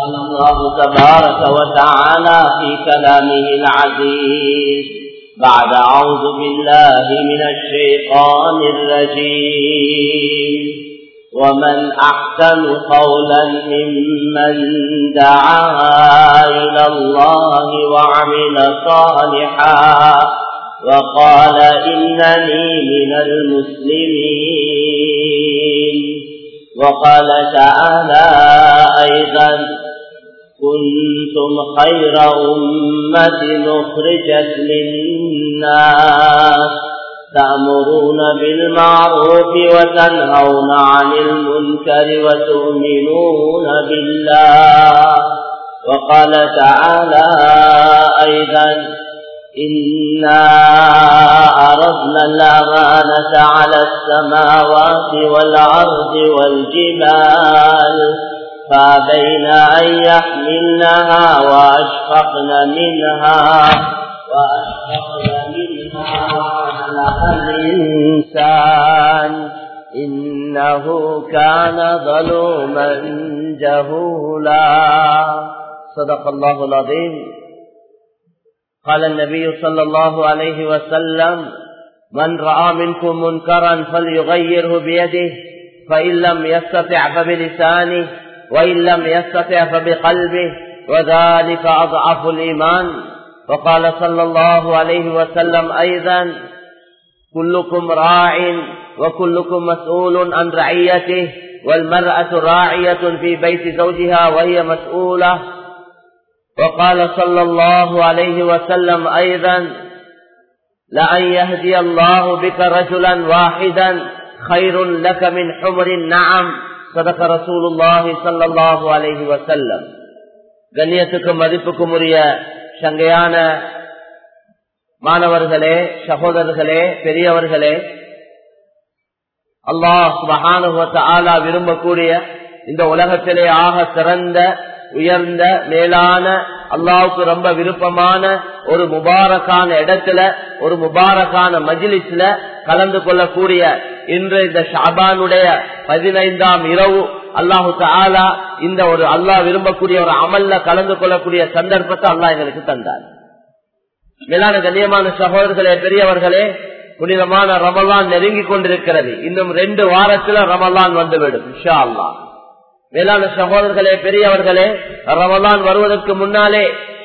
قال الله تبارك وتعالى في كلامه العزيز بعد أعوذ بالله من الشيطان الرجيم ومن أحسن قولا ممن دعا إلى الله وعمل صالحا وقال إنني من المسلمين وقال تعالى أيضا كنتم خير أمة أخرجت للناس تأمرون بالمعروف وتنهون عن المنكر وتؤمنون بالله وقال تعالى أيضا إنا أردنا الأمانة على السماوات والأرض والجبال فأبين أن يحملنها وأشفقن منها وأشفقن منها وحملها الإنسان إنه كان ظلوما جهولا صدق الله العظيم قال النبي صلى الله عليه وسلم من رأى منكم منكرا فليغيره بيده فإن لم يستطع فبلسانه وإن لم يستطع فبقلبه وذلك أضعف الإيمان وقال صلى الله عليه وسلم أيضا كلكم راع وكلكم مسؤول عن رعيته والمرأة راعية في بيت زوجها وهي مسؤولة وقال صلى الله عليه وسلم أيضا لأن يهدي الله بك رجلا واحدا خير لك من حمر النعم صدق رسول الله صلى الله عليه وسلم கண்ணியத்துக்கும் மதிப்புக்கும் உரிய சங்கையான மாணவர்களே சகோதரர்களே பெரியவர்களே அல்லாஹ் மகானுவத்த ஆலா விரும்பக்கூடிய இந்த உலகத்திலே ஆக சிறந்த உயர்ந்த மேலான அல்லாவுக்கு ரொம்ப விருப்பமான ஒரு முபாரக்கான இடத்துல ஒரு முபாரக்கான மஜிலிஸ்ல கலந்து கொள்ளக்கூடிய இன்று இந்த ஷாபானுடைய பதினைந்தாம் இரவு அல்லாஹு தாலா இந்த ஒரு அல்லாஹ் விரும்பக்கூடிய ஒரு அமல்ல கலந்து கொள்ளக்கூடிய சந்தர்ப்பத்தை அல்லாஹ் எங்களுக்கு தந்தார் மேலான கண்ணியமான சகோதரர்களே பெரியவர்களே புனிதமான ரமலான் நெருங்கி கொண்டிருக்கிறது இன்னும் ரெண்டு வாரத்துல ரமலான் வந்துவிடும் இஷா அல்லா மேலான சகோதரர்களே பெரியவர்களே ரமலான் வருவதற்கு முன்னாலே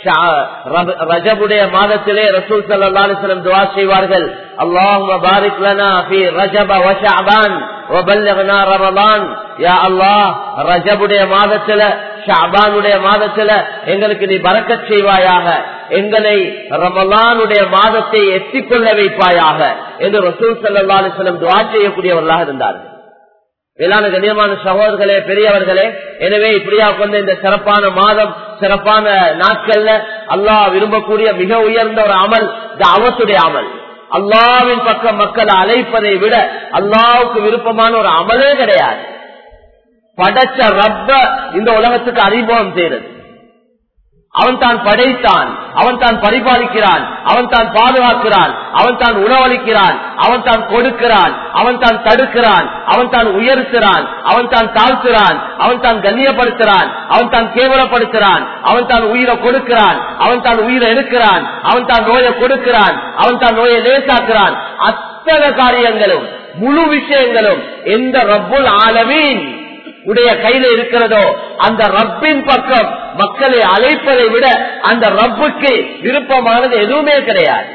ரஜபுடைய மாதத்திலே ரசூல் சல்லாஸ்லம் துவா செய்வார்கள் அல்லாஹ் பாரிக் லனா ஃபி ரஜப வ ஷஅபான் வபல்லக்னா ரமலான் யா அல்லாஹ் ரஜபுடைய மாதத்துல ஷஅபானுடைய மாதத்துல எங்களுக்கு நீ பரக்கத் செய்வாயாக எங்களை ரமலானுடைய மாதத்தை எத்திக்கொள்ள வைப்பாயாக என்று ரசூல் சல்லா அலிஸ்லம் துவா செய்யக்கூடியவர்களாக இருந்தார்கள் வேளாண் கண்ணியமான சகோதரர்களே பெரியவர்களே எனவே இப்படியா கொண்ட இந்த சிறப்பான மாதம் சிறப்பான நாட்கள்ல அல்லாஹ் விரும்பக்கூடிய மிக உயர்ந்த ஒரு அமல் இந்த அவசுடைய அமல் அல்லாவின் பக்கம் மக்களை அழைப்பதை விட அல்லாவுக்கு விருப்பமான ஒரு அமலே கிடையாது படைச்ச ரப்ப இந்த உலகத்துக்கு அறிமுகம் செய்யறது அவன் தான் படைத்தான் அவன் தான் பரிபாலிக்கிறான் அவன் தான் பாதுகாக்கிறான் அவன் தான் உணவளிக்கிறான் அவன் தான் கொடுக்கிறான் அவன் தான் தடுக்கிறான் அவன் தான் உயர்த்துறான் அவன் தான் தாழ்த்துறான் அவன் தான் கண்ணியப்படுத்துறான் அவன் தான் கேவலப்படுத்துறான் அவன் தான் உயிரை கொடுக்கிறான் அவன் தான் உயிரை எடுக்கிறான் அவன் தான் நோயை கொடுக்கிறான் அவன் தான் நோயை லேசாக்குறான் அத்தனை காரியங்களும் முழு விஷயங்களும் எந்த ரப்புல் ஆலமீன் உடைய கையில இருக்கிறதோ அந்த ரப்பின் பக்கம் மக்களை அழைப்பதை விட அந்த ரப்புக்கு விருப்பமானது எதுவுமே கிடையாது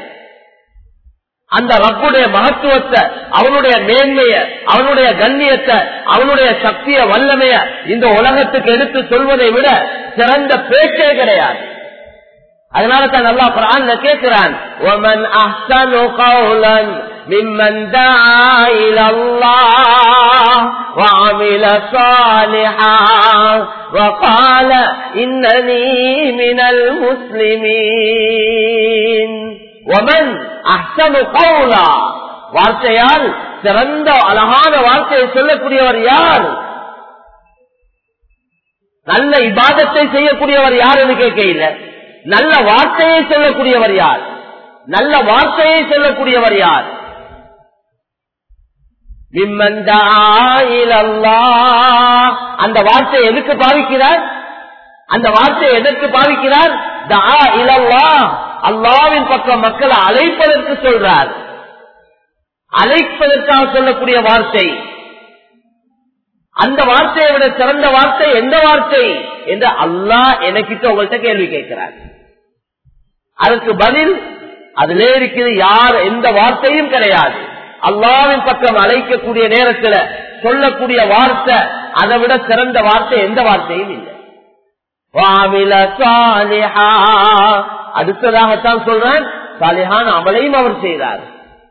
அந்த ரப்புடைய மகத்துவத்தை அவனுடைய மேன்மைய அவனுடைய கண்ணியத்தை அவனுடைய சக்திய வல்லமைய இந்த உலகத்துக்கு எடுத்து சொல்வதை விட சிறந்த பேச்சே கிடையாது அதனால தான் நல்லா குரான்ல கேட்கிறான் ومن احسن قولا ممن دعا الى الله وعمل صالحا وقال انني من المسلمين ومن احسن قولا வார்த்தையால் சிறந்த அழகான வார்த்தையை சொல்லக்கூடியவர் யார் நல்ல இபாதத்தை செய்யக்கூடியவர் யாருன்னு கேட்கல நல்ல வார்த்தையை சொல்லக்கூடியவர் யார் நல்ல வார்த்தையை சொல்லக்கூடியவர் யார் அந்த வார்த்தை எதுக்கு பாவிக்கிறார் அந்த வார்த்தையை எதற்கு பாவிக்கிறார் தஆ இலல்லாஹ் அல்லாவின் பக்கம் மக்களை அழைப்பதற்கு சொல்றார் அழைப்பதற்காக சொல்லக்கூடிய வார்த்தை அந்த வார்த்தையை விட சிறந்த வார்த்தை எந்த வார்த்தை என்று அல்லாஹ் எனக்கிட்ட உங்கள்கிட்ட கேள்வி கேட்கிறார் அதுக்கு பதில் அதிலே இருக்கிறது யார் எந்த வார்த்தையும் கிடையாது அல்லாவின் பக்கம் அழைக்கக்கூடிய நேரத்தில் சொல்லக்கூடிய வார்த்தை அதை விட சிறந்த வார்த்தை எந்த வார்த்தையும் இல்லை வாமில சாலிஹா அடுத்ததாகத்தான் சொல்றேன் சாலிஹான் அமலையும் அவர் செய்தார்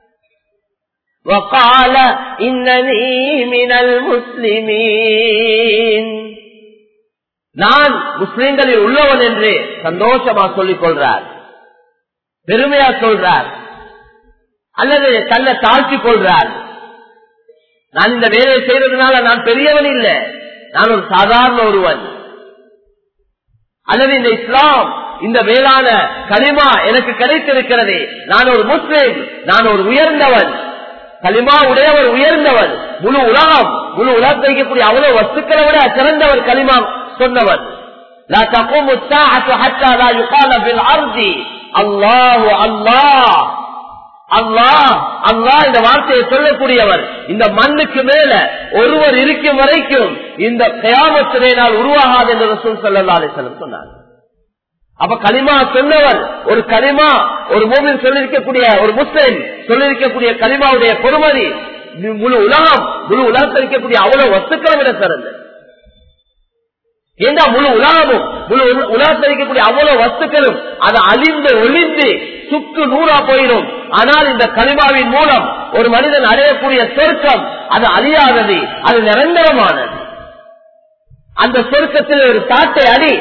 وقال إنني من المسلمين நான் முஸ்லிம்களில் உள்ளவன் என்று சந்தோஷமா சொல்லிக் கொள்றார் பெருமையா சொல்றார் அல்லது தன்னை தாழ்த்தி கொள்றார் நான் இந்த வேலையை செய்யறதுனால நான் பெரியவன் இல்லை நான் ஒரு சாதாரண ஒருவன் அல்லது இந்த இஸ்லாம் இந்த மேலான களிமா எனக்கு கிடைத்திருக்கிறது நான் ஒரு முஸ்லிம் நான் ஒரு உயர்ந்தவன் களிமா உடையவர் உயர்ந்தவன் முழு உலகம் முழு உலகத்தை வைக்கக்கூடிய அவ்வளவு வஸ்துக்களை விட சிறந்தவர் களிமா சொன்னவன் لا تقوم الساعة حتى لا يقال في الأرض الله الله அல்லாஹ் அல்லாஹ் இந்த வார்த்தையை சொல்லக்கூடியவர் இந்த மண்ணுக்கு மேல ஒருவர் இருக்கும் வரைக்கும் இந்த கயாமத்திலே நாள் உருவாகாது என்று ரசூல் சல்லா அலிசல்லம் சொன்னார் அப்ப கலிமா சொன்னவர் ஒரு கலிமா ஒரு மூமின் சொல்லிருக்கக்கூடிய ஒரு முஸ்லிம் சொல்லிருக்கக்கூடிய கலிமாவுடைய பொறுமதி முழு உலகம் முழு உலகத்தில் இருக்கக்கூடிய அவ்வளவு வஸ்துக்களை விட சிறந்தது ஏண்டா முழு உலகமும் முழு உலகத்தில் இருக்கக்கூடிய அவ்வளவு வஸ்துக்களும் அது அழிந்து ஒளிந்து சுக்கு நூறா போயிடும் ஆனால் இந்த கலிமாவின் மூலம் ஒரு மனிதன் அடையக்கூடிய சொர்க்கம் அது அழியாதது அது நிரந்தரமானது அந்த சொர்க்கத்தில் ஒரு தாட்டை அடி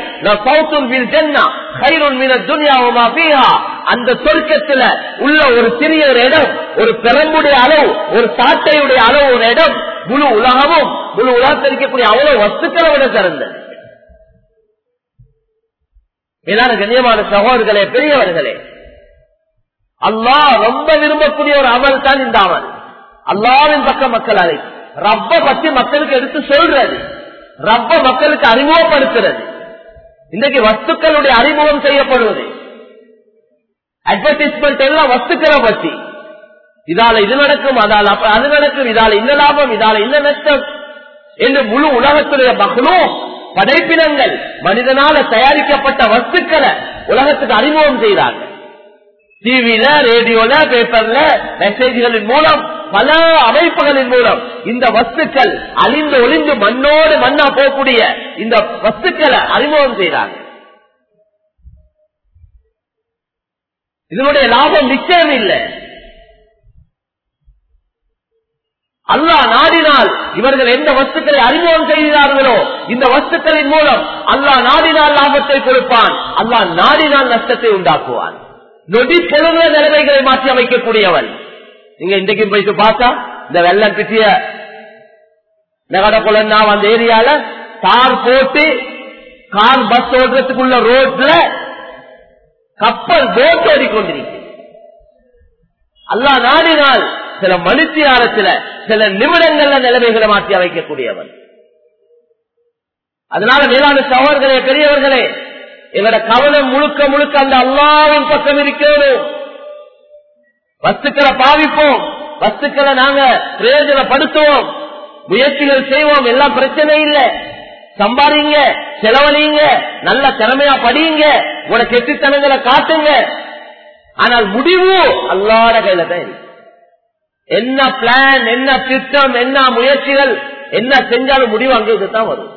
அந்த சொர்க்கத்தில் உள்ள ஒரு சிறிய ஒரு இடம் ஒரு பெரம்புடைய அளவு ஒரு தாட்டையுடைய அளவு ஒரு இடம் முழு உலகமும் முழு உலகத்தில் இருக்கக்கூடிய அவ்வளவு வஸ்துக்களை விட சிறந்தது ஏதான கண்ணியமான சகோதரர்களே பெரியவர்களே அல்லாஹ் ரொம்ப விரும்பக்கூடிய ஒரு அமல் தான் இந்த அமல் அல்லாவின் பக்கம் மக்கள் அழை ரப்ப பத்தி மக்களுக்கு எடுத்து சொல்றது ரப்ப மக்களுக்கு அறிமுகப்படுத்துறது இன்றைக்கு வஸ்துக்களுடைய அறிமுகம் செய்யப்படுவது அட்வர்டைஸ்மெண்ட் எல்லாம் வஸ்துக்களை பற்றி இதால இது நடக்கும் அதால அது நடக்கும் இதால இந்த லாபம் இதால இந்த நஷ்டம் என்று முழு உலகத்துடைய மகளும் படைப்பினங்கள் மனிதனால தயாரிக்கப்பட்ட வஸ்துக்களை உலகத்துக்கு அறிமுகம் செய்கிறாங்க டிவில ரேடியோல பேப்பர்ல மெசேஜ்களின் மூலம் பல அமைப்புகளின் மூலம் இந்த வஸ்துக்கள் அழிந்து ஒளிந்து மண்ணோடு மண்ணா போகக்கூடிய இந்த வஸ்துக்களை அறிமுகம் செய்கிறாங்க இதனுடைய லாபம் நிச்சயம் இல்லை அல்லாஹ் நாடினால் இவர்கள் எந்த வஸ்துக்களை அறிமுகம் செய்கிறார்களோ இந்த வஸ்துக்களின் மூலம் அல்லாஹ் நாடினால் லாபத்தை கொடுப்பான் அல்லாஹ் நாடினால் நஷ்டத்தை உண்டாக்குவான் நொடி பொழுது நிலைமைகளை மாற்றி அமைக்கக்கூடியவன் நீங்க இன்றைக்கு போயிட்டு பார்த்தா இந்த வெள்ளம் பிட்டிய நகட குழந்தா அந்த ஏரியால கார் போட்டு கார் பஸ் ஓடுறதுக்குள்ள ரோட்ல கப்பல் போட் ஓடிக்கொண்டிருக்கு அல்லா நாடினால் சில மனுத்தியாரத்துல சில நிமிடங்கள்ல நிலைமைகளை மாற்றி அமைக்கக்கூடியவன் அதனால மேலான சகோதரர்களே பெரியவர்களே எங்களோட கவனம் முழுக்க முழுக்க அந்த அல்லாவின் பக்கம் இருக்கணும் வஸ்துக்களை பாவிப்போம் வஸ்துக்களை நாங்க பிரயோஜனப்படுத்துவோம் முயற்சிகள் செய்வோம் எல்லாம் பிரச்சனை இல்லை சம்பாதிங்க செலவழிங்க நல்ல திறமையா படியுங்க உன கெட்டித்தனங்களை காட்டுங்க ஆனால் முடிவு அல்லாத கையில தான் இருக்கு என்ன பிளான் என்ன திட்டம் என்ன முயற்சிகள் என்ன செஞ்சாலும் முடிவு அங்கே இதுதான் வரும்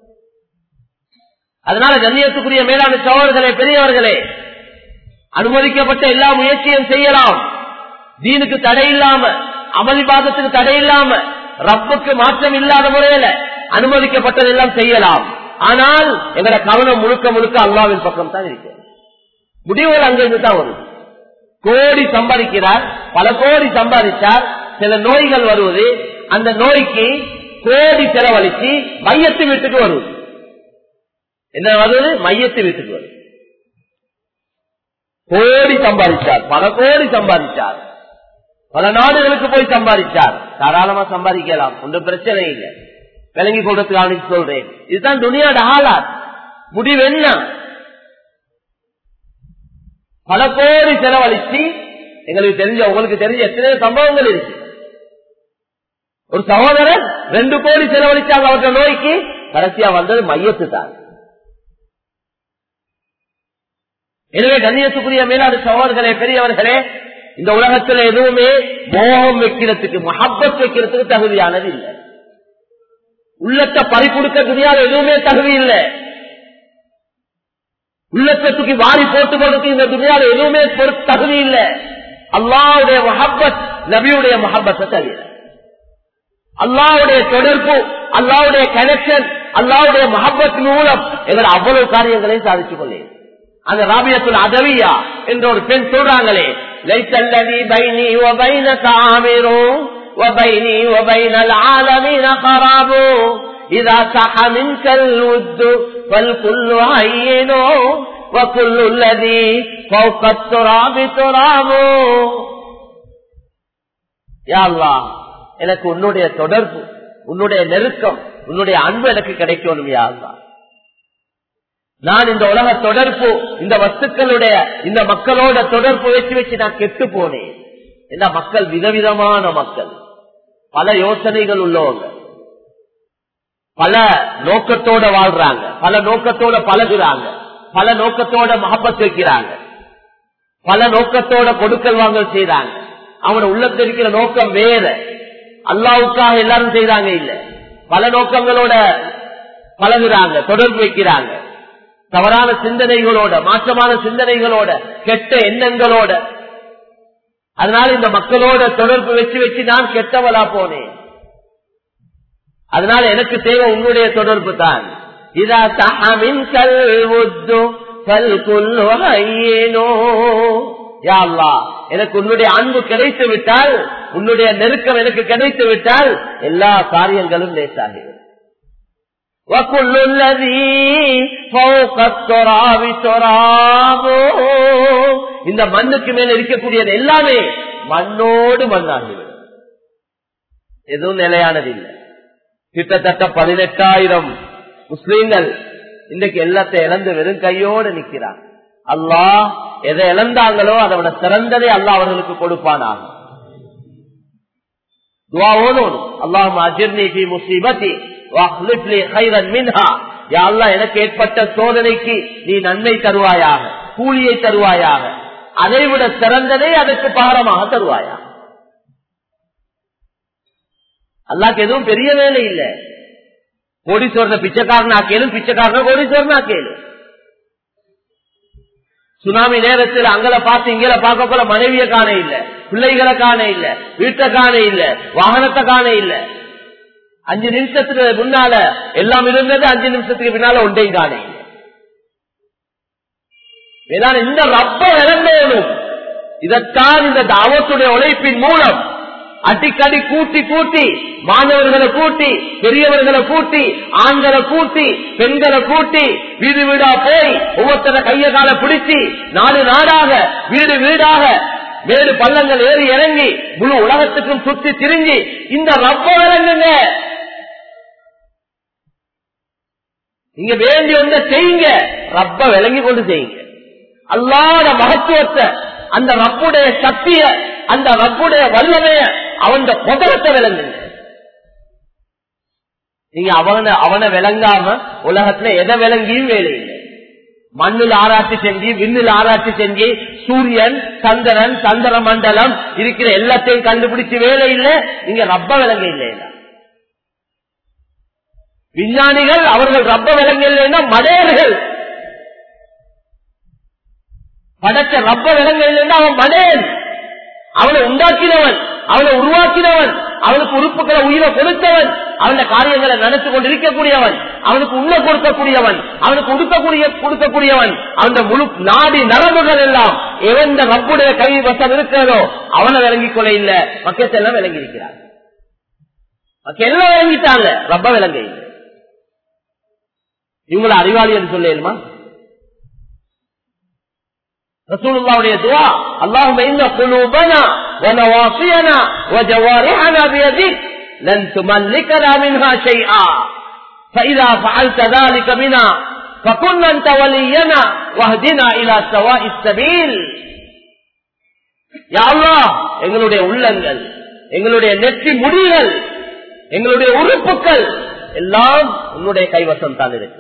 அதனால கண்ணியத்துக்குரிய மேலான சோழர்களே பெரியவர்களே அனுமதிக்கப்பட்ட எல்லா முயற்சியும் செய்யலாம் தீனுக்கு தடை இல்லாம அமளிபாதத்துக்கு தடை இல்லாம ரப்புக்கு மாற்றம் இல்லாத முறையில அனுமதிக்கப்பட்டதெல்லாம் செய்யலாம் ஆனால் எங்களோட கவனம் முழுக்க முழுக்க அல்லாவின் பக்கம் தான் இருக்கு முடிவுகள் அங்கிருந்து தான் வரும் கோடி சம்பாதிக்கிறார் பல கோடி சம்பாதிச்சார் சில நோய்கள் வருவது அந்த நோய்க்கு கோடி செலவழிச்சு மையத்து வீட்டுக்கு வருவது என்ன வருவது மையத்து வீட்டுக்கு வருது கோடி சம்பாதிச்சார் பல கோடி சம்பாதிச்சார் பல நாடுகளுக்கு போய் சம்பாதிச்சார் தாராளமா சம்பாதிக்கலாம் ஒன்றும் பிரச்சனை இல்லை விளங்கி கொள்றதுக்காக சொல்றேன் இதுதான் துணியாட ஆளார் முடிவு என்ன பல கோடி செலவழிச்சு எங்களுக்கு தெரிஞ்ச உங்களுக்கு தெரிஞ்ச எத்தனை சம்பவங்கள் இருக்கு ஒரு சகோதரன் ரெண்டு கோடி செலவழிச்சாங்க அவற்ற நோய்க்கு கடைசியா வந்தது மையத்து தான் எனவே கண்ணியத்துக்குரிய மேலாடு சகோதரர்களே பெரியவர்களே இந்த உலகத்துல எதுவுமே மோகம் வைக்கிறதுக்கு மஹப்பத் வைக்கிறதுக்கு தகுதியானது இல்லை உள்ளத்தை பறி கொடுக்க துணியால் எதுவுமே தகுதி இல்லை உள்ளத்துக்கு வாரி போட்டு கொடுக்க இந்த துணியால் எதுவுமே பொறுத்து தகுதி இல்லை அல்லாவுடைய மஹப்பத் நபியுடைய மஹப்பத்தை தவிர அல்லாவுடைய தொடர்பு அல்லாவுடைய கனெக்ஷன் அல்லாவுடைய மஹப்பத் மூலம் எங்களை அவ்வளவு காரியங்களையும் சாதித்துக் கொள்ளேன் அந்த ராபியத்துல் அதவியா என்ற ஒரு பெண் சொல்றாங்களே லைத்தல்லதி பைனி وبين تعامر وبيني وبين العالمين خراب إذا صح منك الود فالكل هين وكل الذي فوق التراب تراب يا الله எனக்கு உன்னுடைய தொடர்பு உன்னுடைய நெருக்கம் உன்னுடைய அன்பு எனக்கு கிடைக்கணும் யா அல்லா நான் இந்த உலக தொடர்பு இந்த வஸ்துக்களுடைய இந்த மக்களோட தொடர்பு வச்சு வச்சு நான் கெட்டு போனேன் இந்த மக்கள் விதவிதமான மக்கள் பல யோசனைகள் உள்ளவங்க பல நோக்கத்தோட வாழ்றாங்க பல நோக்கத்தோட பழகுறாங்க பல நோக்கத்தோட மகப்பத் வைக்கிறாங்க பல நோக்கத்தோட கொடுக்கல் வாங்கல் செய்யறாங்க அவன உள்ளத்தில் இருக்கிற நோக்கம் வேற அல்லாவுக்காக எல்லாரும் செய்யறாங்க இல்ல பல நோக்கங்களோட பழகுறாங்க தொடர்பு வைக்கிறாங்க தவறான சிந்தனைகளோட மாற்றமான சிந்தனைகளோட கெட்ட எண்ணங்களோட அதனால இந்த மக்களோட தொடர்பு வச்சு வச்சு நான் கெட்டவளா போனேன் அதனால எனக்கு தேவை உன்னுடைய தொடர்பு தான் இதா தஹமின் கல்வுத்து கல்குல்லு ஐயேனோ யா அல்லாஹ், எனக்கு உன்னுடைய அன்பு கிடைத்து விட்டால் உன்னுடைய நெருக்கம் எனக்கு கிடைத்து விட்டால் எல்லா காரியங்களும் லேசாகிறது وكل الذي فوق التراب تراب இந்த மண்ணுக்கு மேல இருக்கக்கூடியது எல்லாமே மண்ணோடு மண்ணாகிவிடும் எதுவும் நிலையானது இல்லை கிட்டத்தட்ட பதினெட்டாயிரம் முஸ்லீம்கள் இன்றைக்கு எல்லாத்தையும் இழந்து வெறும் கையோடு நிற்கிறார் அல்லாஹ் எதை இழந்தாங்களோ அதை விட சிறந்ததை அல்லாஹ் அவர்களுக்கு கொடுப்பானாகும் துவா ஓதணும் அல்லாஹ் அஜிர்னி ஃபி முசீபத்தி வஹ்லிஃப் லி கைரன் மின்ஹா யா அல்லாஹ் எனக்கு ஏற்பட்ட சோதனைக்கு நீ நன்மை தருவாயாக கூலியை தருவாயாக அதை விட சிறந்ததை அதற்கு பாரமாக தருவாயா அல்லாக்கு எதுவும் பெரிய வேலை இல்ல கோடீஸ்வரனை பிச்சைக்காரன் ஆக்கேலும் பிச்சைக்காரன கோடீஸ்வரன் ஆக்கேலும் சுனாமி நேரத்தில் அங்கல பார்த்து இங்கல பார்க்க போல மனைவிய காண இல்ல பிள்ளைகளை காண இல்ல வீட்டை காண இல்ல வாகனத்தை காண இல்ல அஞ்சு நிமிஷத்துக்கு முன்னால எல்லாம் இருந்தது அஞ்சு நிமிஷத்துக்கு பின்னால ஒன்றையும் காண இல்லை ஏதாவது இந்த ரப்ப இழந்தேனும் இதைத்தான் இந்த தாவத்துடைய உழைப்பின் மூலம் அடிக்கடி கூட்டி கூட்டி மாணவர்களை கூட்டி பெரியவர்களை கூட்டி ஆண்களை கூட்டி பெண்களை கூட்டி வீடு வீடா போய் ஒவ்வொருத்தர கைய கால பிடிச்சி நாடு நாடாக வீடு வீடாக வேறு பள்ளங்கள் ஏறி இறங்கி முழு உலகத்துக்கும் சுத்தி திரிஞ்சு இந்த ரப்ப விளங்குங்க நீங்க வேண்டி வந்த செய்யுங்க ரப்ப விளங்கி கொண்டு செய்யுங்க அல்லாத மகத்துவத்தை அந்த ரப்புடைய சக்திய அந்த ரப்புடைய வல்லமைய அவன் முதலத்தை விளங்குங்க நீங்க அவனை அவனை விளங்காம உலகத்துல எதை விளங்கியும் வேலை இல்லை மண்ணில் ஆராய்ச்சி செஞ்சு விண்ணில் ஆராய்ச்சி செஞ்சு சூரியன் சந்திரன் சந்திர மண்டலம் இருக்கிற எல்லாத்தையும் கண்டுபிடிச்சு வேலை இல்லை நீங்க ரப்ப விளங்க இல்லையா விஞ்ஞானிகள் அவர்கள் ரப்ப விளங்க இல்லைன்னா மடையர்கள் படைச்ச ரப்ப விலங்கு இல்லைன்னா அவன் மடேன் அவனை உண்டாக்கினவன் அவனை உருவாக்கினவன் அவனுக்கு உறுப்புகளை உயிரை கொடுத்தவன் அவன காரியங்களை நடத்தி கொண்டிருக்கக்கூடியவன் அவனுக்கு உள்ள கொடுக்கக்கூடியவன் அவனுக்கு உடுக்கக்கூடிய கொடுக்கக்கூடியவன் அவன் முழு நாடி நரம்புகள் எல்லாம் எவன் ரப்புடைய கை வசம் இருக்கிறதோ அவனை விளங்கிக் கொள்ள இல்ல மக்கள் எல்லாம் விளங்கி இருக்கிறார் மக்கள் எல்லாம் விளங்கிட்டாங்க ரப்ப விளங்க இல்லை இவங்களை அறிவாளி என்று சொல்லேருமா ரசூலுல்லாவுடைய துவா اللهم ان قلوبنا ونواصينا وجوارحنا بيدك لن تملكنا منها شيئا فاذا فعلت ذلك بنا فكن أنت ولينا واهدنا إلى سواء السبيل யா அல்லாஹ் எங்களுடைய உள்ளங்கள் எங்களுடைய நெற்றி முடிகள் எங்களுடைய உறுப்புகள் எல்லாம் உன்னுடைய கைவசம் தான் இருக்கு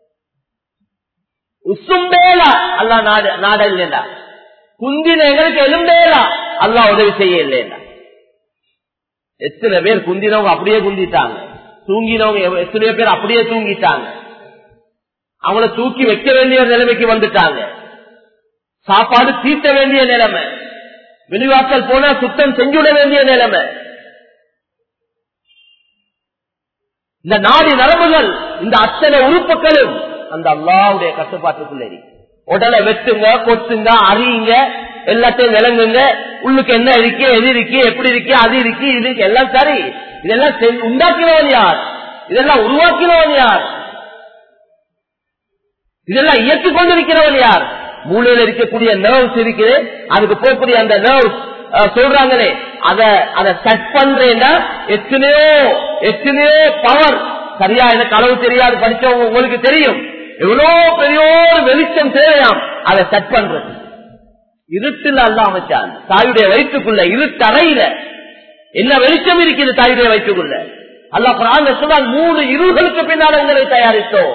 உசும்பேலா அல்லா நாட இல்லைடா குந்தின எங்களுக்கு எலும்பேலா அல்லா உதவி செய்ய இல்லைடா எத்தனை பேர் குந்தினவங்க அப்படியே குந்திட்டாங்க தூங்கினவங்க எத்தனையோ பேர் அப்படியே தூங்கிட்டாங்க அவங்கள தூக்கி வைக்க வேண்டிய நிலைமைக்கு வந்துட்டாங்க சாப்பாடு தீட்ட வேண்டிய நிலைமை வெளிவாசல் போனா சுத்தம் செஞ்சுட வேண்டிய நிலைமை இந்த நாடி நரம்புகள் இந்த அத்தனை உறுப்புகளும் அந்த அல்லாவுடைய கட்டுப்பாட்டுக்குள்ள இருக்கு உடலை வெட்டுங்க கொத்துங்க அறியுங்க எல்லாத்தையும் விளங்குங்க உள்ளுக்கு என்ன இருக்கு எது இருக்கு எப்படி இருக்கு அது இருக்கு இது இருக்கு, எல்லாம் சரி இதெல்லாம் செஞ்சு- உண்டாக்கினவன் யார் இதெல்லாம் உருவாக்கினவன் யார் இதெல்லாம் இயக்கிக் கொண்டிருக்கிறவன் யார் மூளையில இருக்கக்கூடிய நர்வ்ஸ் இருக்குது அதுக்கு போகக்கூடிய அந்த நர்வ்ஸ் சொல்றாங்களே அத அதை செட் பண்றேன்னா எத்தனையோ எத்தனையோ பவர் சரியா எனக்கு அளவு தெரியாது படிச்சவங்க உங்களுக்கு தெரியும் எவ்வளவு பெரிய ஒரு வெளிச்சம் தேவையாம் அதை செட் பண்றது இருட்டுல அல்ல அமைச்சான் தாயுடைய வயிற்றுக்குள்ள இருட்டறையில என்ன வெளிச்சம் இருக்குது தாயுடைய வயிற்றுக்குள்ள அல்லாஹ் குரான் சொன்னால் மூணு இருள்களுக்கு பின்னால் எங்களை தயாரித்தோம்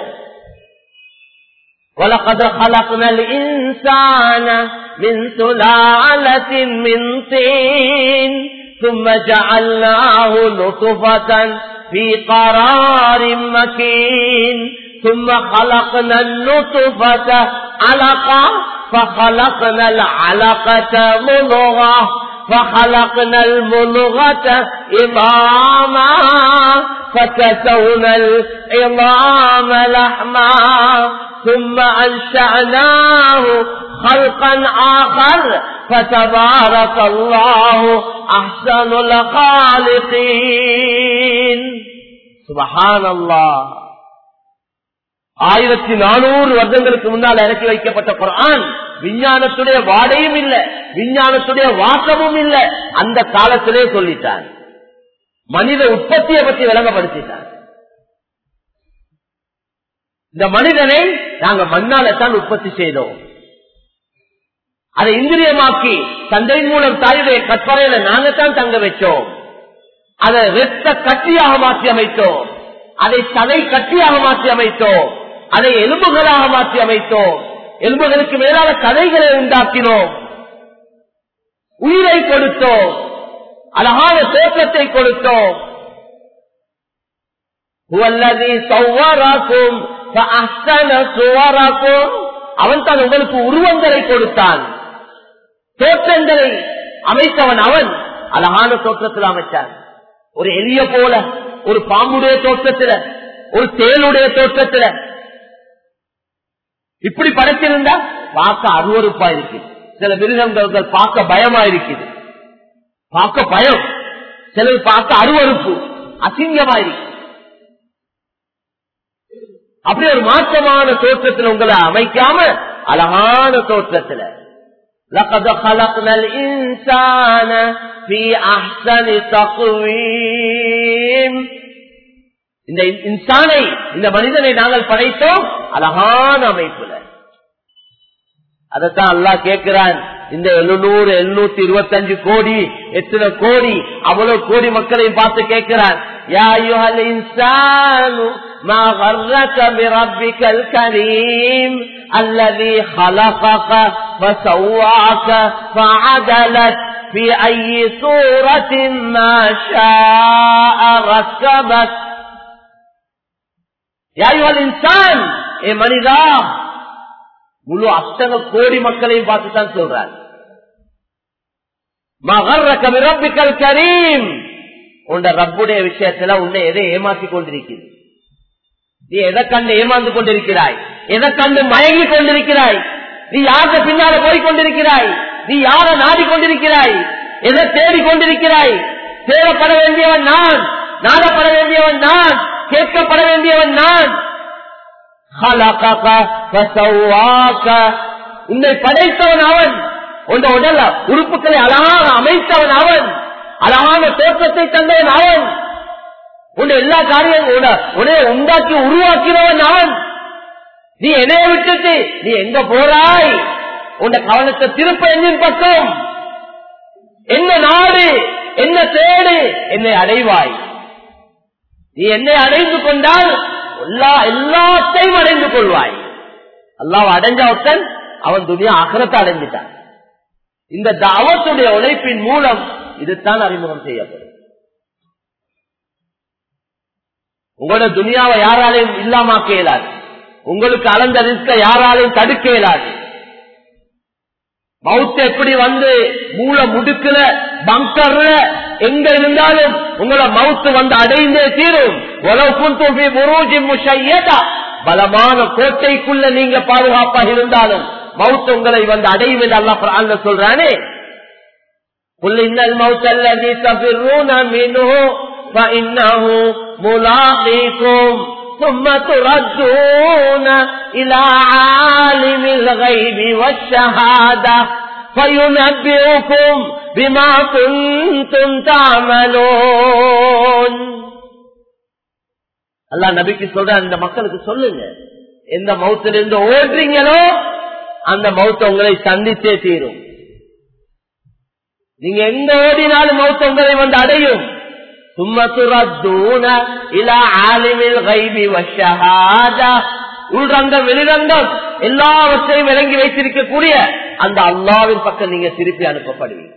ولقد خلقنا الإنسان من سلالة من طين ثم جعلناه نطفة في قرار مكين ثم خلقنا النطفة علقة فخلقنا العلقة مضغة فخلقنا المضغة عظاما فكسونا العظام لحما ثم أنشأناه خلقا آخر فتبارك الله أحسن الخالقين سبحان الله ஆயிரத்தி நானூறு வருடங்களுக்கு முன்னால் இறக்கி வைக்கப்பட்ட குரான் விஞ்ஞானத்துடைய வாடையும் இல்ல விஞ்ஞானத்துடைய வாசமும் இல்ல அந்த காலத்திலே சொல்லிட்டான் மனித உற்பத்தியை பற்றி விளங்கப்படுத்திட்டான் இந்த மனிதனை நாங்க மண்ணாலத்தான் உற்பத்தி செய்தோம் அதை இந்திரியமாக்கி தந்தை மூலம் தாயுடைய கற்பனையில நாங்கத்தான் தங்க வச்சோம் அதை ரத்த கட்டியாக மாற்றி அமைத்தோம் அதை சதை கட்டியாக மாற்றி அமைத்தோம் அதை எலும்புகளாக மாற்றி அமைத்தோம் எலும்புகளுக்கு மேலான கதைகளை உண்டாக்கினோம் உயிரை கொடுத்தோம் அழகான தோற்றத்தை கொடுத்தோம் هو الذي صوركم فأحسن صوركم அவன் தான் உங்களுக்கு உருவங்களை கொடுத்தான் தோற்றங்களை அமைத்தவன் அவன் அழகான தோற்றத்தில் அமைச்சான் ஒரு எலிய போல ஒரு பாம்புடைய தோற்றத்துல ஒரு தேளுடைய தோற்றத்துல இப்படி படைச்சிருந்தா பார்க்க அருவறுப்பா இருக்கு சில மிருகங்கள் பார்க்க பயமா இருக்குது பார்க்க பயம் சிலர் பார்க்க அருவறுப்பு அசிங்கமா இருக்கு அப்படி ஒரு மாற்றமான தோற்றத்தில் உங்களை அமைக்காம அழகான தோற்றத்துல لقد خلقنا الإنسان في أحسن تقويم இந்த இன்சானை இந்த மனிதனை நாங்கள் படைத்தோம் அழகான அமைப்புல அதத்தான் அல்லாஹ் கேட்கிறான் இந்த எழுநூறு எழுநூத்தி இருபத்தஞ்சு கோடி எத்தனை கோடி அவ்வளவு கோடி மக்களையும் பார்த்து கேட்கிறான் யா அய்யுஹல் இன்சானு ما غرك بربك الكريم الذي خلقك فسواك فعدلك في أي صورة ما شاء ركبك يا أيها الإنسان ஏ மனிதா முழு அத்தனை கோடி மக்களையும் பார்த்து தான் சொல்றார் மகர்ரக மிரப்பிக்கல் கரீம் உண்ட ரப்புடைய விஷயத்துல உன்னை எதை ஏமாற்றி கொண்டிருக்கிறது நீ எதை கண்டு ஏமாந்து கொண்டிருக்கிறாய் எதை கண்டு மயங்கி கொண்டிருக்கிறாய் நீ யார பின்னால போய் கொண்டிருக்கிறாய் நீ யார நாடி கொண்டிருக்கிறாய் எதை தேடி கொண்டிருக்கிறாய் தேடப்பட வேண்டியவன் நான் நாடப்பட வேண்டியவன் நான் கேட்கப்பட வேண்டியவன் நான் خلقك فسواك உன்னை படைத்தவன் அவன் உன் உடல் உறுப்புகளை அழகாக அமைத்தவன் அவன் அழகான தோற்றத்தை தந்தவன் அவன் உன் எல்லா காரியம் உன்னை உண்டாக்கி உருவாக்கினவன் அவன் நீ என்னைய விட்டுட்டு நீ எங்க போறாய் உன் கவனத்தை திருப்ப என்னின் பக்கம் என்ன நாடு என்ன தேடு என்னை அடைவாய் நீ என்னை அடைந்து கொண்டால் எல்லா எல்லாத்தையும் அடைந்து கொள்வாய் அல்லாஹ் அடைஞ்ச ஒருத்தன் அவன் துணியா அகரத்தை அடைஞ்சிட்டான் இந்த தாவத்துடைய உழைப்பின் மூலம் இதுதான் அறிமுகம் செய்யப்படும் உங்களோட துனியாவை யாராலையும் இல்லாமாக்க இயலாது உங்களுக்கு அளந்த ரிஸ்க யாராலையும் தடுக்க இயலாது மவுத் எப்படி வந்து மூல முடுக்கல பங்கர்ல எங்க இருந்தாலும் உங்களோட மவுத்து வந்து அடைந்தே தீரும் பலமான கோட்டைக்குள்ள நீங்க பாதுகாப்பாக இருந்தாலும் மவுத்து உங்களை வந்து அடையும் என்று அல்லா சொல்றானே قل إن الموت الذي تفرون منه فإنه ملاقيكم ثم تردون إلى عالم الغيب والشهادة فينبئكم بما كنتم تعملون அல்லா நபிக்கு சொல்ற அந்த மக்களுக்கு சொல்லுங்க எந்த மௌத்திலிருந்து ஓடுறீங்களோ அந்த மௌத்த உங்களை சந்தித்தே தீரும் நீங்க எங்க ஓடினாலும் மௌத்த உங்களை வந்து அடையும் உள்ரங்கம் வெளிரங்கம் எல்லாவற்றையும் விளங்கி வைத்திருக்கக்கூடிய அந்த அல்லாவின் பக்கம் நீங்க திருப்பி அனுப்பப்படுவீங்க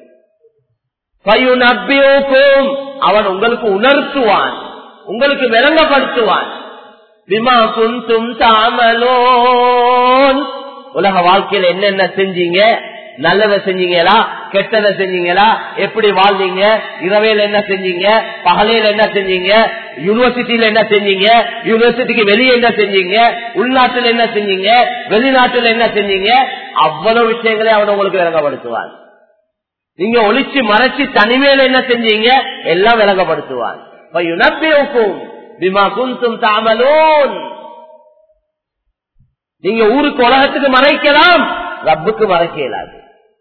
அவன் உங்களுக்கு உணர்த்துவான் உங்களுக்கு விளங்கப்படுத்துவான் விமா குந்தும் தாமலோன் உலக வாழ்க்கையில என்னென்ன செஞ்சீங்க நல்லதை செஞ்சீங்களா கெட்டதை செஞ்சீங்களா எப்படி வாழ்ந்தீங்க இரவையில என்ன செஞ்சீங்க பகலையில என்ன செஞ்சீங்க யூனிவர்சிட்டியில என்ன செஞ்சீங்க யூனிவர்சிட்டிக்கு வெளியே என்ன செஞ்சீங்க உள்நாட்டில் என்ன செஞ்சீங்க வெளிநாட்டில் என்ன செஞ்சீங்க அவ்வளவு விஷயங்களை அவன் உங்களுக்கு விளங்கப்படுத்துவான் நீங்க ஒளிச்சு மறைச்சு தனிமையில என்ன செஞ்சீங்க எல்லாம் விளங்கப்படுத்துவான் பிமா குந்தும் தாமலோன் நீங்க ஊருக்கு உலகத்துக்கு மறைக்கலாம் ரப்புக்கு மறைக்க இயலாது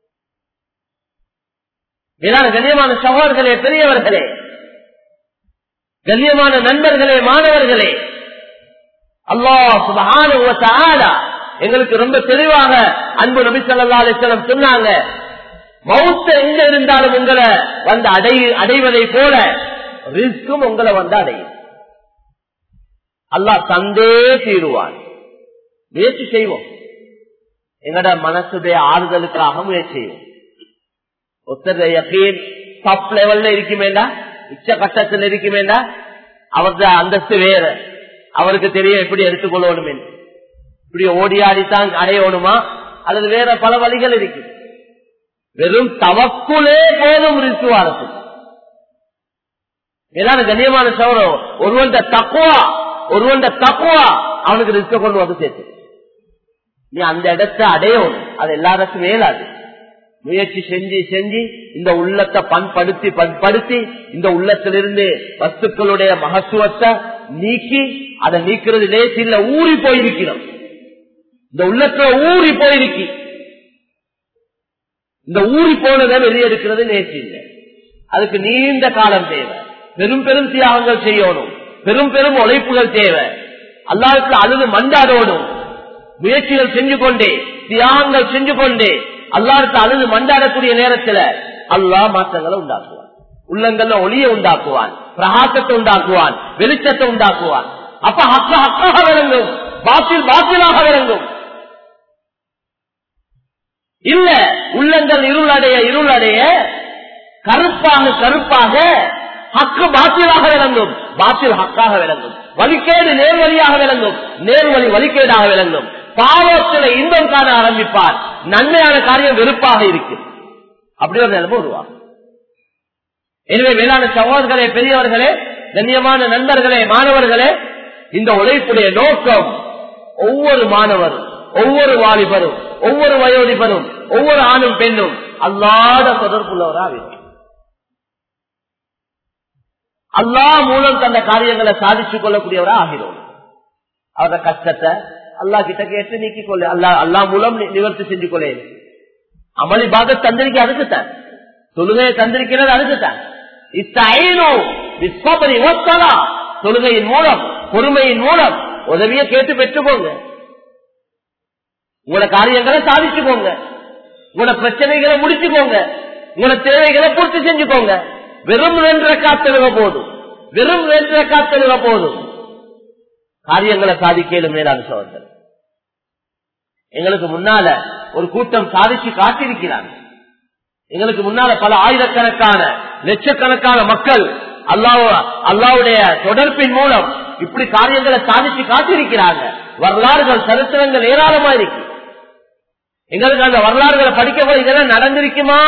மேலான கண்ணியமான சகோதரர்களே பெரியவர்களே கண்ணியமான நண்பர்களே மாணவர்களே அல்லாஹ் சுபஹான எங்களுக்கு ரொம்ப தெளிவாக அன்பு நபி சொல்லா அலிஸ்லம் சொன்னாங்க மௌத்த எங்க இருந்தாலும் உங்களை வந்து அடை அடைவதை போல ரிஸ்கும் உங்களை வந்து அடையும் அல்லாஹ் தந்தே தீருவான் முயற்சி செய்வோம் எங்கட மனசுடைய ஆறுதலுக்காக முயற்சி செய்வோம் ஒருத்தர் டாப் லெவல்ல இருக்குமேண்டா உச்ச கட்டத்தில் இருக்குமேண்டா அவரது அந்தஸ்து வேற அவருக்கு தெரியும் எப்படி எடுத்துக்கொள்ளணும் இப்படி ஓடியாடித்தான் அடையணுமா அல்லது வேற பல வழிகள் இருக்கு வெறும் தவக்குலே போதும் ரிசுவாரத்து ஏதாவது கண்ணியமான சௌரம் ஒருவன் தக்குவா ஒருவன் தக்குவா அவனுக்கு ரிஸ்க கொண்டு வந்து சேர்த்து நீ அந்த இடத்தை அடையணும் அது எல்லாருக்கும் மேலாது முயற்சி செஞ்சு செஞ்சு இந்த உள்ளத்தை பண்படுத்தி பண்படுத்தி இந்த உள்ளத்திலிருந்து வஸ்துக்களுடைய மகத்துவத்தை நீக்கி அதை நீக்கிறது லேசில ஊறி போயிருக்கிறோம் இந்த உள்ளத்துல ஊறி போயிருக்கு இந்த ஊறி போனதை வெளியெடுக்கிறது நேற்று இல்லை அதுக்கு நீண்ட காலம் தேவை பெரும் பெரும் தியாகங்கள் செய்யணும் பெரும் பெரும் உழைப்புகள் தேவை அல்லாவுக்கு அழுது மண்டாடணும் முயற்சிகள் செஞ்சு கொண்டே தியாகங்கள் செஞ்சு கொண்டே அல்லாருக்கு அழுது மண்டாடக்கூடிய நேரத்தில் அல்லாஹ் மாற்றங்களை உண்டாக்குவான் உள்ளங்கள்ல ஒளிய உண்டாக்குவான் பிரகாசத்தை உண்டாக்குவான் வெளிச்சத்தை உண்டாக்குவான் அப்ப ஹக்க ஹக்காக விளங்கும் பாசில் பாசிலாக விளங்கும் இல்ல உள்ளங்கள் இருளடைய இருளடைய கருப்பாக கருப்பாக ஹக்கு பாத்திலாக விளங்கும் பாத்தில் ஹக்காக விளங்கும் வலிக்கேடு நேர்வழியாக விளங்கும் நேர்வழி வலிக்கேடாக விளங்கும் பாவத்தில் இன்பம் காண ஆரம்பிப்பார் நன்மையான காரியம் வெறுப்பாக இருக்கு அப்படி ஒரு நிலைமை உருவாகும் எனவே மேலான சகோதரர்களே பெரியவர்களே கண்ணியமான நண்பர்களே மாணவர்களே இந்த உழைப்புடைய நோக்கம் ஒவ்வொரு மாணவரும் ஒவ்வொரு வாலிபரும் ஒவ்வொரு வயோதிபரும் ஒவ்வொரு ஆணும் பெண்ணும் அல்லாத தொடர்புள்ளவராக இருக்கும் அல்லா மூலம் தந்த காரியங்களை சாதிச்சுக் கொள்ளக்கூடியவரா ஆகிறோம் அவர கஷ்டத்தை அல்லா கிட்ட கேட்டு நீக்கிக் கொள்ள அல்லா அல்லா மூலம் நிவர்த்தி செஞ்சு கொள்ள அமளி பாக தந்திரிக்க அதுக்குத்தான் தொழுகையை தந்திருக்கிறது அதுக்குத்தான் தொழுகையின் மூலம் பொறுமையின் மூலம் உதவியை கேட்டு பெற்றுக்கோங்க உங்களோட காரியங்களை சாதிச்சுக்கோங்க உங்களோட பிரச்சனைகளை முடிச்சுக்கோங்க உங்களோட தேவைகளை பூர்த்தி செஞ்சுக்கோங்க வெறும் ரெண்டரை காத்தெழுவ போதும் வெறும் ரெண்டரை காத்தெழுவ போதும் காரியங்களை சாதிக்கலும் மேலான சோதனை எங்களுக்கு முன்னால ஒரு கூட்டம் சாதிச்சு காட்டிருக்கிறாங்க எங்களுக்கு முன்னால பல ஆயிரக்கணக்கான லட்சக்கணக்கான மக்கள் அல்லாஹ் அல்லாவுடைய தொடர்பின் மூலம் இப்படி காரியங்களை சாதிச்சு காட்டிருக்கிறாங்க வரலாறுகள் சரித்திரங்கள் ஏராளமா இருக்கு எங்களுக்கு அந்த வரலாறுகளை படிக்க போய் இதெல்லாம் நடந்திருக்குமா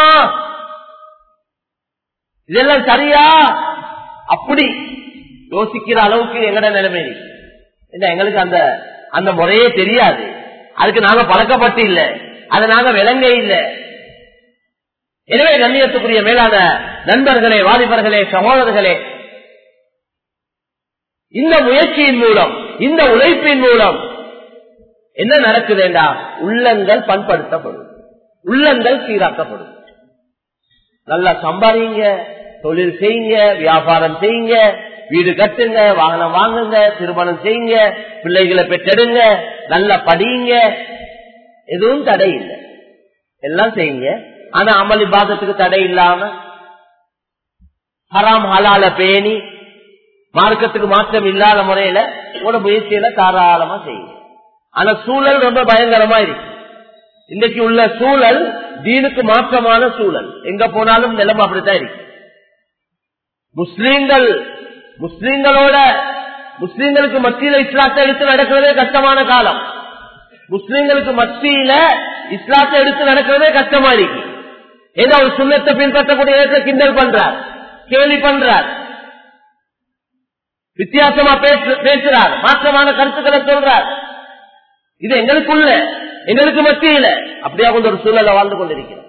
இதெல்லாம் சரியா அப்படி யோசிக்கிற அளவுக்கு எங்கட நிலைமை இருக்கு. என்ன எங்களுக்கு அந்த அந்த முறையே தெரியாது அதுக்கு நாங்க பழக்கப்பட்டு இல்ல அதை நாங்க விளங்க இல்ல எனவே கண்ணியத்துக்குரிய மேலான நண்பர்களே வாலிபர்களே சகோதரர்களே இந்த முயற்சியின் மூலம் இந்த உழைப்பின் மூலம் என்ன நடக்குதுண்டா உள்ளங்கள் பண்படுத்தப்படும் உள்ளங்கள் சீராக்கப்படும் நல்லா சம்பாதிங்க தொழில் செய்யுங்க வியாபாரம் செய்யுங்க வீடு கட்டுங்க வாகனம் வாங்குங்க திருமணம் செய்யுங்க பிள்ளைகளை பெற்றெடுங்க நல்லா படியுங்க எதுவும் தடை இல்லை எல்லாம் செய்யுங்க ஆனா அமளி பாதத்துக்கு தடை இல்லாம ஹராம் ஹலால பேணி மார்க்கத்துக்கு மாற்றம் இல்லாத முறையில உங்களோட முயற்சியில தாராளமா செய்யுங்க ஆனா சூழல் ரொம்ப பயங்கரமா இருக்கு இன்னைக்கு உள்ள சூழல் தீனுக்கு மாற்றமான சூழல் எங்க போனாலும் நிலைமை அப்படித்தான் இருக்கு முஸ்லீம்கள் முஸ்லீம்களோட முஸ்லீம்களுக்கு மத்தியில இஸ்லாத்தை எடுத்து நடக்கிறதே கஷ்டமான காலம் முஸ்லீம்களுக்கு மத்தியில இஸ்லாத்தை எடுத்து நடக்கிறதே கஷ்டமா இருக்கு ஏதோ ஒரு சுண்ணத்தை பின்பற்றக்கூடிய இடத்துல கிண்டல் பண்றார் கேள்வி பண்றார் வித்தியாசமா பேசு- பேசுறார் மாற்றமான கருத்துக்களை சொல்றார் இது எங்களுக்குள்ள எங்களுக்கு மத்தியில அப்படியா கொண்ட ஒரு சூழலை வாழ்ந்து கொண்டிருக்கிறோம்